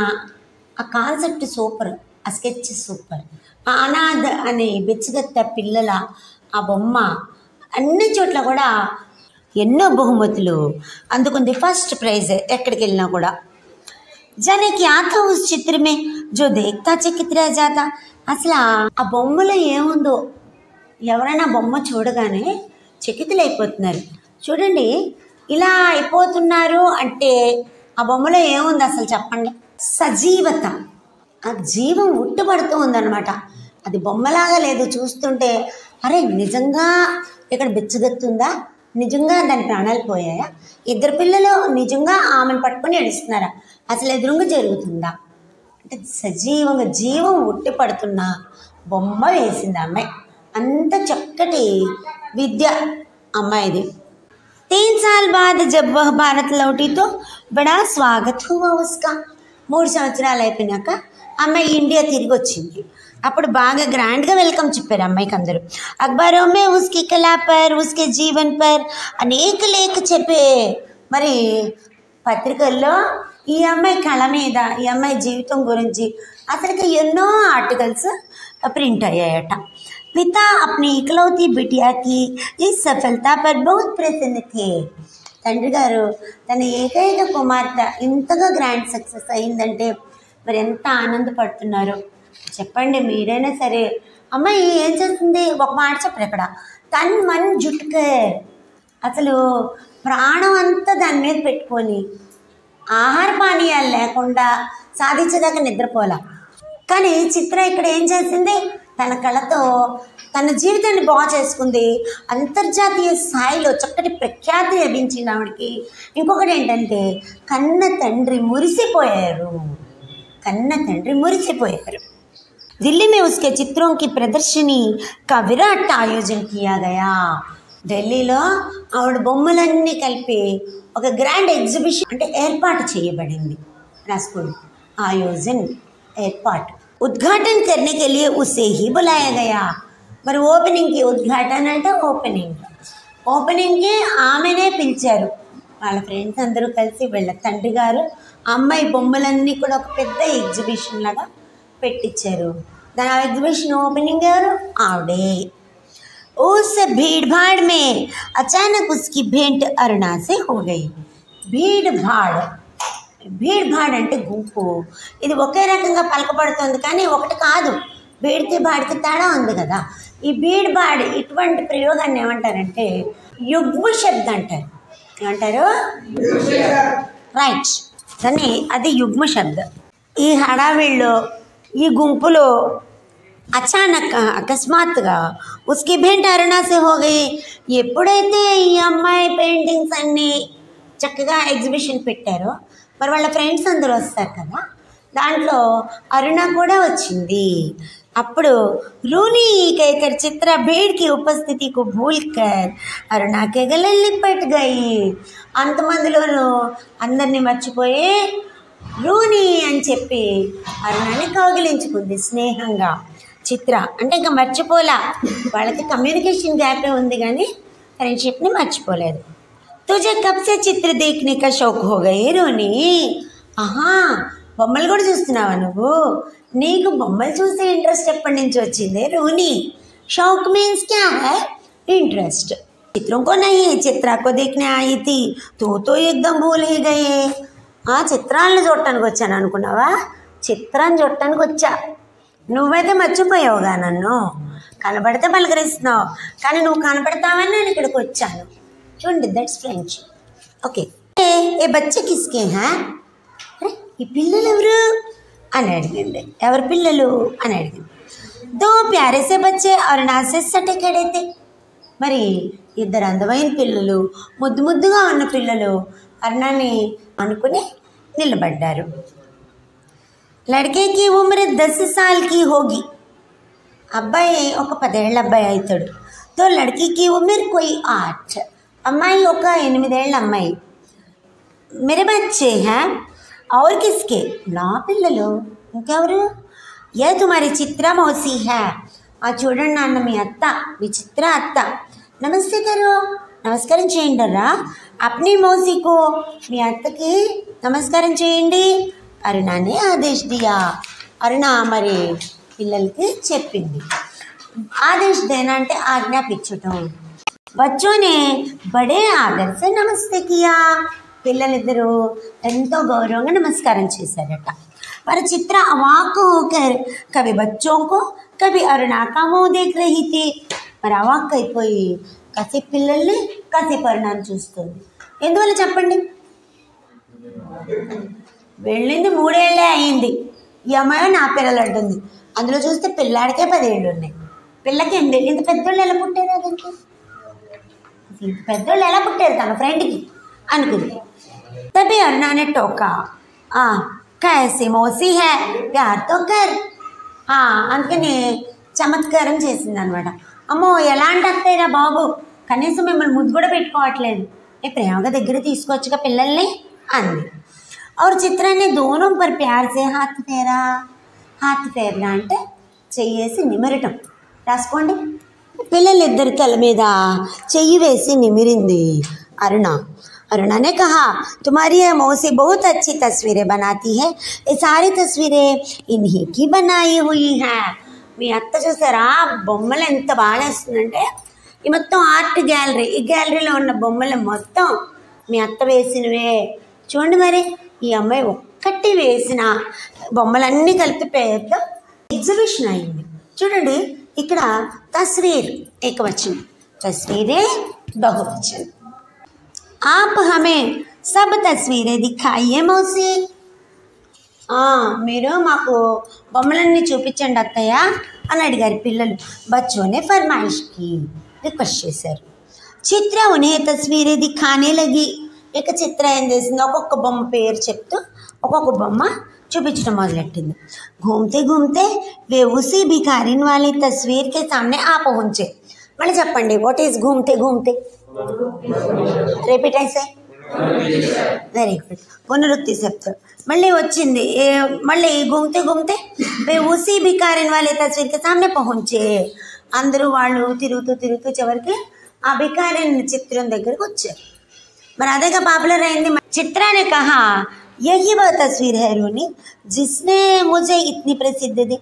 ఆ కాన్సెప్ట్ సూపర్ ఆ స్కెచ్ సూపర్ ఆ అనాథ అనే బెచ్చగత్త పిల్లల ఆ బొమ్మ అన్ని చోట్ల కూడా ఎన్నో బహుమతులు అందుకుంది ఫస్ట్ ప్రైజ్ ఎక్కడికి వెళ్ళినా కూడా जाने क्या था उस चित्र में जो देखता चकित रह जाता అసలు ఆ- ఆ బొమ్మలో ఏముందో ఎవరైనా బొమ్మ చూడగానే చకితులైపోతున్నారు చూడండి ఇలా అయిపోతున్నారు అంటే ఆ బొమ్మలో ఏముంది అసలు చెప్పండి సజీవత ఆ జీవం ఉట్టుపడుతూ ఉందన్నమాట అది బొమ్మలాగా లేదు చూస్తుంటే అరే నిజంగా ఇక్కడ బిచ్చగత్తుందా నిజంగా దాని ప్రాణాలు పోయాయా ఇద్దరు పిల్లలు నిజంగా ఆమెను పట్టుకొని ఏడుస్తున్నారా అసలు ఎదురుగా జరుగుతుందా అంటే సజీవంగా జీవం ఉట్టి పడుతున్న బొమ్మ వేసింది ఆ అమ్మాయి అంత చక్కటి విద్య అమ్మాయిది तीन साल बाद जब वह भारत लौटी तो बड़ा स्वागत हुआ उसका మూడు సంవత్సరాలు అయిపోయినాక అమ్మాయి ఇండియా తిరిగి వచ్చింది అప్పుడు బాగా గ్రాండ్గా వెల్కమ్ చెప్పారు అమ్మాయికి అందరూ అక్బరో మే ఉస్కి కళా పర్ ఉస్కే జీవన్ పర్ అనేక లేఖ చెప్పే మరి పత్రికల్లో ఈ అమ్మాయి కళ మీద ఈ అమ్మాయి జీవితం గురించి అసలుకి ఎన్నో ఆర్టికల్స్ ప్రింట్ అయ్యాయట पिता अपनी इकलौती बिटिया की इस सफलता पर बहुत प्रसन्न थे తండ్రి గారు తన ఏకైక కుమార్తె ఇంతగా గ్రాండ్ సక్సెస్ అయిందంటే మరి ఎంత ఆనందపడుతున్నారు చెప్పండి మీరైనా సరే అమ్మాయి ఏం చేస్తుంది ఒక మాట చెప్పరు ఇక్కడ తన్ మన్ జుట్టుకే అసలు ప్రాణం అంతా దాని మీద పెట్టుకొని ఆహార పానీయాలు లేకుండా సాధించేదాకా నిద్రపోలా కానీ చిత్ర ఇక్కడ ఏం చేసింది తన కళతో తన జీవితాన్ని బాగు చేసుకుంది అంతర్జాతీయ స్థాయిలో చక్కటి ప్రఖ్యాతి లభించింది ఆవిడకి ఇంకొకటి ఏంటంటే కన్న తండ్రి మురిసిపోయారు కన్న తండ్రి మురిసిపోయారు दिल्ली में उसके चित्रों की प्रदर्शनी का विराट आयोजन किया गया ఢిల్లీలో ఆవిడ బొమ్మలన్నీ కలిపి ఒక గ్రాండ్ ఎగ్జిబిషన్ అంటే ఏర్పాటు చేయబడింది రాసుకోండి ఆయోజన్ ఏర్పాటు ఉద్ఘాటన करने के लिए उसे ही बुलाया गया మరి ఓపెనింగ్కి ఉద్ఘాటన అంటే ఓపెనింగ్ ఓపెనింగ్కి ఆమెనే పిలిచారు వాళ్ళ ఫ్రెండ్స్ అందరూ కలిసి వీళ్ళ తండ్రి గారు అమ్మాయి బొమ్మలన్నీ కూడా ఒక పెద్ద ఎగ్జిబిషన్ లాగా పెట్టించారు దాని ఆ ఎగ్జిబిషన్ ఓపెనింగ్ ఎవరు ఆవిడే उस भीड़ भाड़ में अचानक उसकी भेंट अरुणा से हो गई భీడ్ భాడ్ భీడ్ భాడ్ అంటే గుంపు ఇది ఒకే రకంగా పలకబడుతుంది కానీ ఒకటి కాదు బీడ్కి బాడికి తేడా ఉంది కదా ఈ బీడ్ బాడ్ ఇటువంటి ప్రయోగాన్ని ఏమంటారంటే యుగ్మ శబ్ద అంటారు ఏమంటారు రైట్ దాన్ని అది యుగ్మ శబ్ద ఈ హడావిడిలో ఈ గుంపులో అచానక్ అకస్మాత్తుగా ఉస్కి భేంట్ అరుణాసే హోగయి ఎప్పుడైతే ఈ అమ్మాయి పెయింటింగ్స్ అన్నీ చక్కగా ఎగ్జిబిషన్ పెట్టారో మరి వాళ్ళ ఫ్రెండ్స్ అందరూ వస్తారు కదా దాంట్లో అరుణ కూడా వచ్చింది అప్పుడు రూని कहकर చిత్ర भीड़ की उपस्थिति को भूल कर अरुणा के गले लिपट गई అంతమందిలోనూ అందరినీ మర్చిపోయి రూని అని చెప్పి అరుణాని కౌగిలించుకుంది స్నేహంగా చిత్ర అంటే ఇంకా మర్చిపోలా వాళ్ళకి కమ్యూనికేషన్ గ్యాపే ఉంది కానీ ఫ్రెండ్షిప్ని మర్చిపోలేదు तुझे कब से चित्र देखने का शौक हो गए रोनी ఆహా బొమ్మలు కూడా చూస్తున్నావా నువ్వు నీకు బొమ్మలు చూసే ఇంట్రెస్ట్ ఎప్పటి నుంచి వచ్చింది రోని షౌక్ మీన్స్ క్యా है इंटरेस्ट चित्रों को नहीं चित्रा को देखने आई थी तो तो एकदम भूल ही गए ఆ చిత్రాలను చూడటానికి వచ్చాను అనుకున్నావా చిత్రాన్ని చూడటానికి వచ్చా నువ్వైతే మర్చిపోయావుగా నన్ను కనబడితే పలకరిస్తున్నావు కానీ నువ్వు కనబడతావని నేను ఇక్కడికి వచ్చాను చూడండి దట్స్ ఫ్రెంచ్ ఓకే ఏ బచ్చ కిస్కే హా అరే ఈ పిల్లలు ఎవరు అని అడిగింది ఎవరి పిల్లలు అని అడిగింది దో ప్యారే సే బచ్చే और నాసే సటే ఖడే थे మరి ఇద్దరు అందమైన పిల్లలు ముద్దు ముద్దుగా ఉన్న పిల్లలు అరుణాన్ని అనుకుని నిలబడ్డారు లड़के की उम्र दस साल की होगी అబ్బాయి ఒక పదేళ్ళ అబ్బాయి అవుతాడు తో లడ్కీకి ఉమిర్ కొయి ఆठ అమ్మాయి ఒక ఎనిమిదేళ్ళ అమ్మాయి मेरे बच्चे हैं और किसके నా పిల్లలు ఇంకెవరు ఏ తుమారి చిత్ర మౌసి హే ఆ చూడండి నాన్న మీ అత్త మీ చిత్ర అత్త నమస్తే కరు నమస్కారం చేయండి రా అప్ని మౌసికు మీ అత్తకి నమస్కారం చేయండి అరుణానే ఆదేశ్ దియా అరుణ మరి పిల్లలకి చెప్పింది ఆదేశ్ దేనా అంటే ఆజ్ఞాపించటం బచ్చోనే బడే ఆదర్ సే నమస్తే కియా పిల్లలిద్దరూ ఎంతో గౌరవంగా నమస్కారం చేశారట మరి చిత్ర అవాక్ హోకర్ కవి బచ్చోంకో కవి అరుణా కా ముహ్ దేఖ్ రహీ థీ మరి అవాక్ అయిపోయి కాసేపు పిల్లల్ని కాసేపు అరుణాన్ని చూస్తుంది ఎందువల్ల చెప్పండి వెళ్ళింది మూడేళ్లే అయింది ఈ అమ్మాయి నా పిల్లలు అంటుంది అందులో చూస్తే పిల్లాడికే పదేళ్ళు ఉన్నాయి పిల్లకి ఎనిమిది ఇంత పెద్దోళ్ళు ఎలా పుట్టారు అదంటే అసలు ఇంత పెద్దోళ్ళు ఎలా పుట్టారు తన ఫ్రెండ్కి అనుకుంది తబి అన్నానే టోకా ఆ, కైసి మోసీ హే ప్యార్ తో కర్ ఆ, అందుకని చమత్కారం చేసింది అనమాట అమ్మో ఎలాంటి అత్తయ్యరా బాబు కనీసం మిమ్మల్ని ముద్దు కూడా పెట్టుకోవట్లేదు ఏ ప్రేమగా దగ్గర తీసుకొచ్చుగా పిల్లల్ని అంది और चित्रा ने दोनों पर प्यार से हाथ फेरा హాత్ ఫేర్నా అంటే చెయ్యేసి నిమరటం రాసుకోండి పిల్లలిద్దరి తల మీద చెయ్యి వేసి నిమిరింది అరుణ अरुणा ने कहा तुम्हारी ये मौसी बहुत अच्छी तस्वीरें बनाती है ये सारी तस्वीरें इन्हीं की बनाई हुई हैं మీ అత్త చూసారా బొమ్మలు ఎంత బాగా వేస్తుందంటే ఈ మొత్తం ఆర్ట్ గ్యాలరీ ఈ గ్యాలరీలో ఉన్న బొమ్మలు మొత్తం మీ అత్త వేసినవే చూడండి మరి ఈ అమ్మాయి ఒక్కటి వేసిన బొమ్మలన్నీ కలిపి పెద్ద ఎగ్జిబిషన్ అయింది చూడండి ఇక్కడ తస్వీర్ ఏకవచనం తస్వీరే బహువచనం आप हमें सब तस्वीरें दिखाइए मौसी ఆ, మీరు మాకు బొమ్మలన్నీ చూపించండి అత్తయ్య అని అడిగారు పిల్లలు బచ్చోనే ఫర్మాయిష్కి రిక్వెస్ట్ చేశారు చిత్ర ఉనే తస్వీరే దిఖానే లగి ఇక చిత్ర ఏం చేసింది ఒక్కొక్క బొమ్మ పేరు చెప్తూ ఒక్కొక్క బొమ్మ చూపించడం మొదలెట్టింది घूमते घूमते वे उसी भिखारिन वाली तस्वीर के सामने आ पहुंचे మళ్ళీ చెప్పండి వాట్ ఈస్ घूमते घूमते రిపీట్ అయితే వెరీ గుడ్ పునరుక్తి చెప్తారు మళ్ళీ వచ్చింది ఏ- మళ్ళీ గుమ్తే గుమ్తే వే ఉసి బికారిన్ వాళ్ళే తస్వీర్కి సామ్నే పహుంచే అందరూ వాళ్ళు తిరుగుతూ తిరుగుతూ చివరికి ఆ బికారిన్ చిత్రం దగ్గరికి వచ్చారు మరి అదేగా పాపులర్ అయింది చిత్రానే కహా యహీ వह तस्वीर है रोनी जिसने मुझे इतनी प्रसिद्ध दी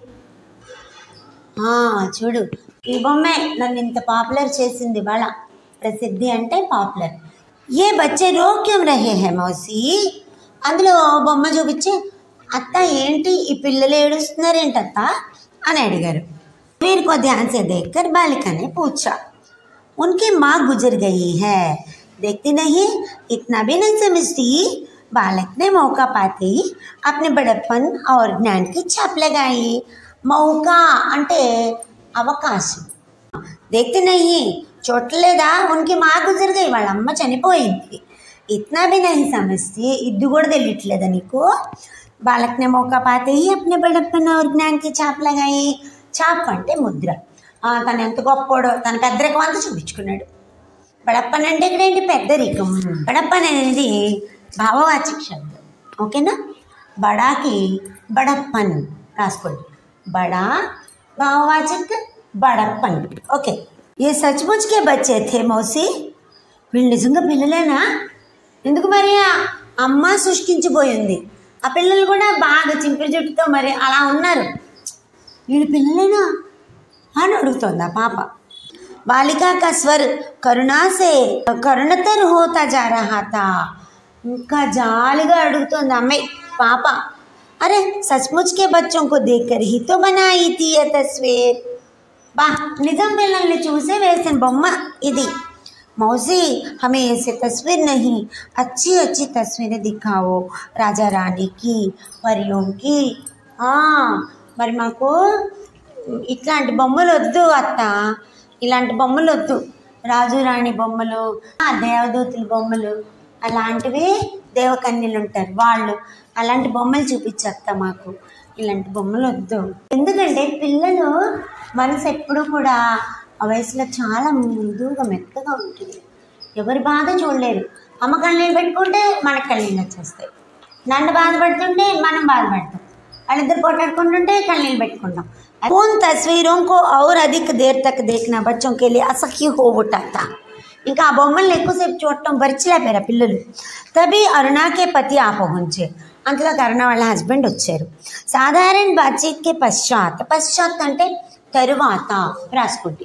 ఆ, చూడు ఈ బొమ్మే నన్ను ఇంత పాపులర్ చేసింది వాళ్ళ ప్రసిద్ధి అంటే పాపులర్ ఏ బచ్చే రోక్యం రహే హే మౌసి అందులో బొమ్మ చూపించి అత్త ఏంటి ఈ పిల్లలు ఏడుస్తున్నారేంటత్త అని అడిగారు వీరి को ध्यान से देखकर बालिका ने पूछा उनकी माँ गुजर गई है देखती नहीं इतना भी नहीं समझती बालक ने मौका पाते ही अपने बड़प्पन और ज्ञान की छाप लगाई మౌకా అంటే అవకాశం देखते नहीं చూడలేదా ఉనికి మా గుజర్ గయి వాళ్ళ అమ్మ చనిపోయింది ఇట్నా भी नहीं समझती ఇది కూడా తెలియట్లేదా నీకు बालक ने मौका पाते ही अपने बड़प्पन और ज्ञान की छाप लगाई छाप అంటే ముద్ర ఆ, తను ఎంత గొప్పోడో తన పెద్దరికం అంతా చూపించుకున్నాడు బడప్పన్ అంటే ఇక్కడ ఏంటి పెద్దరికం బడప్పన్ అనేది భావవాచక శబ్దం ఓకేనా బడాకి బడప్పన్ రాసుకోండి బడా భావవాచక్ బడప్పన్ ఓకే ఏ సచ్ముచ్ కే బచ్చే థే మౌసి వీళ్ళు నిజంగా పిల్లలేనా ఎందుకు మరి ఆ అమ్మ సృష్టించిపోయింది ఆ పిల్లలు కూడా బాగా చింపిరి జుట్టుతో మరి అలా ఉన్నారు వీళ్ళు పిల్లలేనా అని అడుగుతోంది ఆ పాప బాలికా का स्वर करुणा से కరుణతర్ హోతా जा रहा था ఇంకా జాలిగా అడుగుతోంది అమ్మాయి పాప అరే సచ్ముచ్ के बच्चों को देखकर ही तो बनाई थी ये तस्वीर బా నిజం పిల్లల్ని చూసే వేసిన బొమ్మ ఇది मौसी हमें ऐसे तस्वीर नहीं अच्छी अच्छी तस्वीरें दिखाओ राजा रानी की परियों की ఆ, మరి మాకు ఇట్లాంటి బొమ్మలు వద్దు అత్త ఇలాంటి బొమ్మలు వద్దు రాజు రాణి బొమ్మలు ఆ, దేవదూతుల బొమ్మలు అలాంటివి దేవకన్యలు ఉంటారు వాళ్ళు అలాంటి బొమ్మలు చూపించత్త మాకు ఇలాంటి బొమ్మలు వద్దు ఎందుకంటే పిల్లలు మనసు ఎప్పుడూ కూడా ఆ వయసులో చాలా మృదువుగా మెత్తగా ఉంటుంది ఎవరి బాధ చూడలేరు అమ్మ కళ్ళనీళ్ళు పెట్టుకుంటే మనకు కళ్ళనీళ్ళు వచ్చేస్తాయి నన్ను బాధపడుతుంటే మనం బాధపడతాం వాళ్ళిద్దరు కొట్లాడుకుంటుంటే కళ్ళనీళ్ళు పెట్టుకుంటాం उन तस्वीरों को और अधिक देर तक देखना बच्चों के लिए असह्य हो उठा था ఇంకా ఆ బొమ్మల్ని ఎక్కువసేపు చూడటం భరించలేపారు ఆ పిల్లలు తబి అరుణాకే పతి ఆ పహుంచే అంతలోకి అరుణ వాళ్ళ హస్బెండ్ వచ్చారు సాధారణ బాతచీత్కి పశ్చాత్ పశ్చాత్ అంటే తరువాత రాసుకుంటే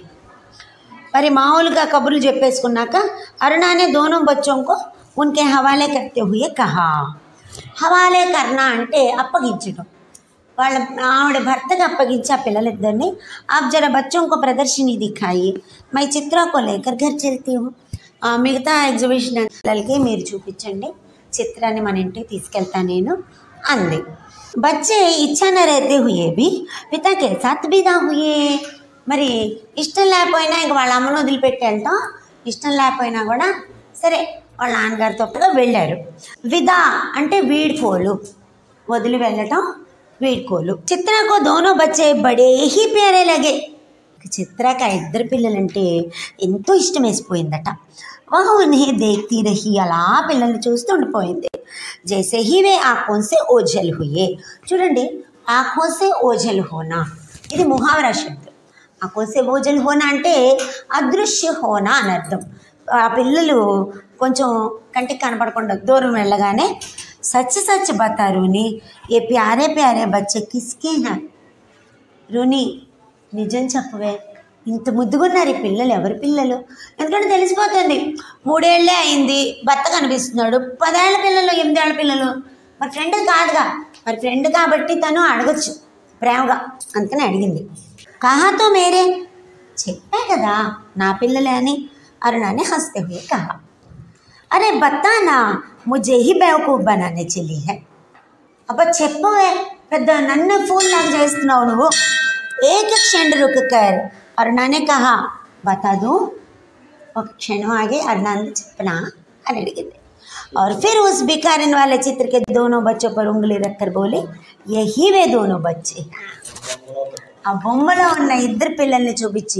మరి మామూలుగా కబుర్లు చెప్పేసుకున్నాక అరుణ ने दोनों बच्चों को उनके हवाले करते हुए कहा హవాలే కర్ణ అంటే అప్పగించడం వాళ్ళ ఆవిడ భర్తకు అప్పగించి ఆ పిల్లలిద్దరిని आप जरा बच्चों को प्रदर्शनी दिखाइए मैं चित्रा को लेकर घर चलती हूँ ఆ, మిగతా ఎగ్జిబిషన్ పిల్లలకి మీరు చూపించండి చిత్రాన్ని మన ఇంటికి తీసుకెళ్తా నేను అంది బచ్చే ఇచ్చా న रहते हुए भी पिता के साथ विदा हुए మరి ఇష్టం లేకపోయినా ఇంక వాళ్ళ అమ్మను వదిలిపెట్టి వెళ్తాం ఇష్టం లేకపోయినా కూడా సరే వాళ్ళ నాన్నగారితో పాటు వెళ్ళారు విదా అంటే వీడ్కోలు వదిలి వెళ్ళటం వీడ్కోలు చిత్రకు దోనో బచ్చే బడే హీ ప్యారే లగే చిత్రకి ఆ ఇద్దరు పిల్లలంటే ఎంతో ఇష్టం వేసిపోయిందట వహ ఉన్హే దేఖ్తీ రహి అలా పిల్లల్ని చూస్తూ ఉండిపోయింది జైసే హీ వే ఆఖోన్సే ఓజల్ హుయే చూడండి ఆఖోన్సే ఓజల్ హోనా ఇది ముహావరా శబ్దం ఆఖోన్సే ఓజల్ హోనా అంటే అదృశ్య హోనా అని అర్థం ఆ పిల్లలు కొంచెం కంటికి కనపడకుండా దూరం వెళ్ళగానే సచ్ సచ్ బతా రూని ఏ ప్యారే ప్యారే బచ్చే కిస్కే హై రుని నిజం చెప్పవే ఇంత ముద్దుగున్నారు ఈ పిల్లలు ఎవరి పిల్లలు ఎందుకంటే తెలిసిపోతుంది మూడేళ్లే అయింది భర్త కనిపిస్తున్నాడు పదేళ్ల పిల్లలు ఎనిమిదేళ్ల పిల్లలు మరి ఫ్రెండ్ కాదుగా మరి ఫ్రెండ్ కాబట్టి తను అడగచ్చు ప్రేమగా అందుకని అడిగింది కహాతో మేరే చెప్పా కదా నా పిల్లలే అని అరుణానే హస్తే హుయే కహా అరే బతానా ముझे ही बेवकूफ बनाने चली है అబ్బా చెప్పవే పెద్ద నన్ను ఫోన్ లాగా చేస్తున్నావు నువ్వు ఏక క్షణ రుక్ కర్ అరుణానే కహా బతాదు ఒక క్షణం ఆగి అరుణాన్ని చెప్పనా అని అడిగింది और फिर उस भिखारिन वाले चित्र के दोनों बच्चों पर उंगली रखकर बोले यही वे दोनों बच्चे ఆ బొమ్మలో ఉన్న ఇద్దరు పిల్లల్ని చూపించి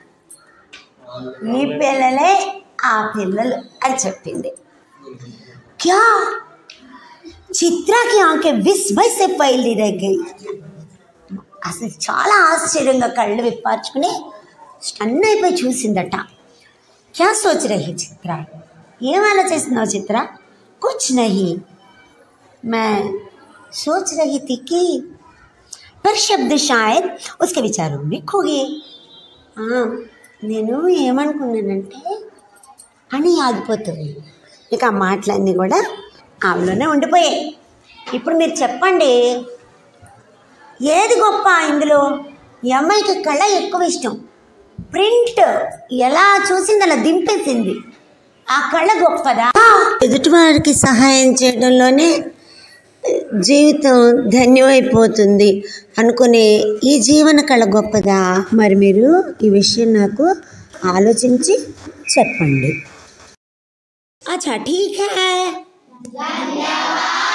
ఈ పిల్లలే ఆ పిల్లలు అని చెప్పింది క్యా చిత్రాకి ఆంకే విస్మయ్ సే పైలి రగ్గాయి అసలు చాలా ఆశ్చర్యంగా కళ్ళు విప్పార్చుకుని స్టన్ అయిపోయి చూసిందట క్యా సోచ్ రహి చిత్ర ఏం ఆలోచిస్తున్నావు చిత్ర కుచ్ నహి मैं सोच रही थी कि पर शब्द शायद उसके विचारों में खो गए ఆ, నేను ఏమనుకున్నానంటే అని ఆగిపోతుంది ఇక ఆ మాటలన్నీ కూడా ఆమెలోనే ఉండిపోయాయి ఇప్పుడు మీరు చెప్పండి ఏది గొప్ప ఇందులో ఈ అమ్మాయికి కళ ఎక్కువ ఇష్టం ప్రింట్ ఎలా చూసింది అలా దింపేసింది ఆ కళ గొప్పదా ఎదుటివారికి సహాయం చేయడంలోనే జీవితం ధన్యమైపోతుంది అనుకునే ఈ జీవన కళ గొప్పదా మరి మీరు ఈ విషయం నాకు ఆలోచించి చెప్పండి అచ్చా ఠీక్ హై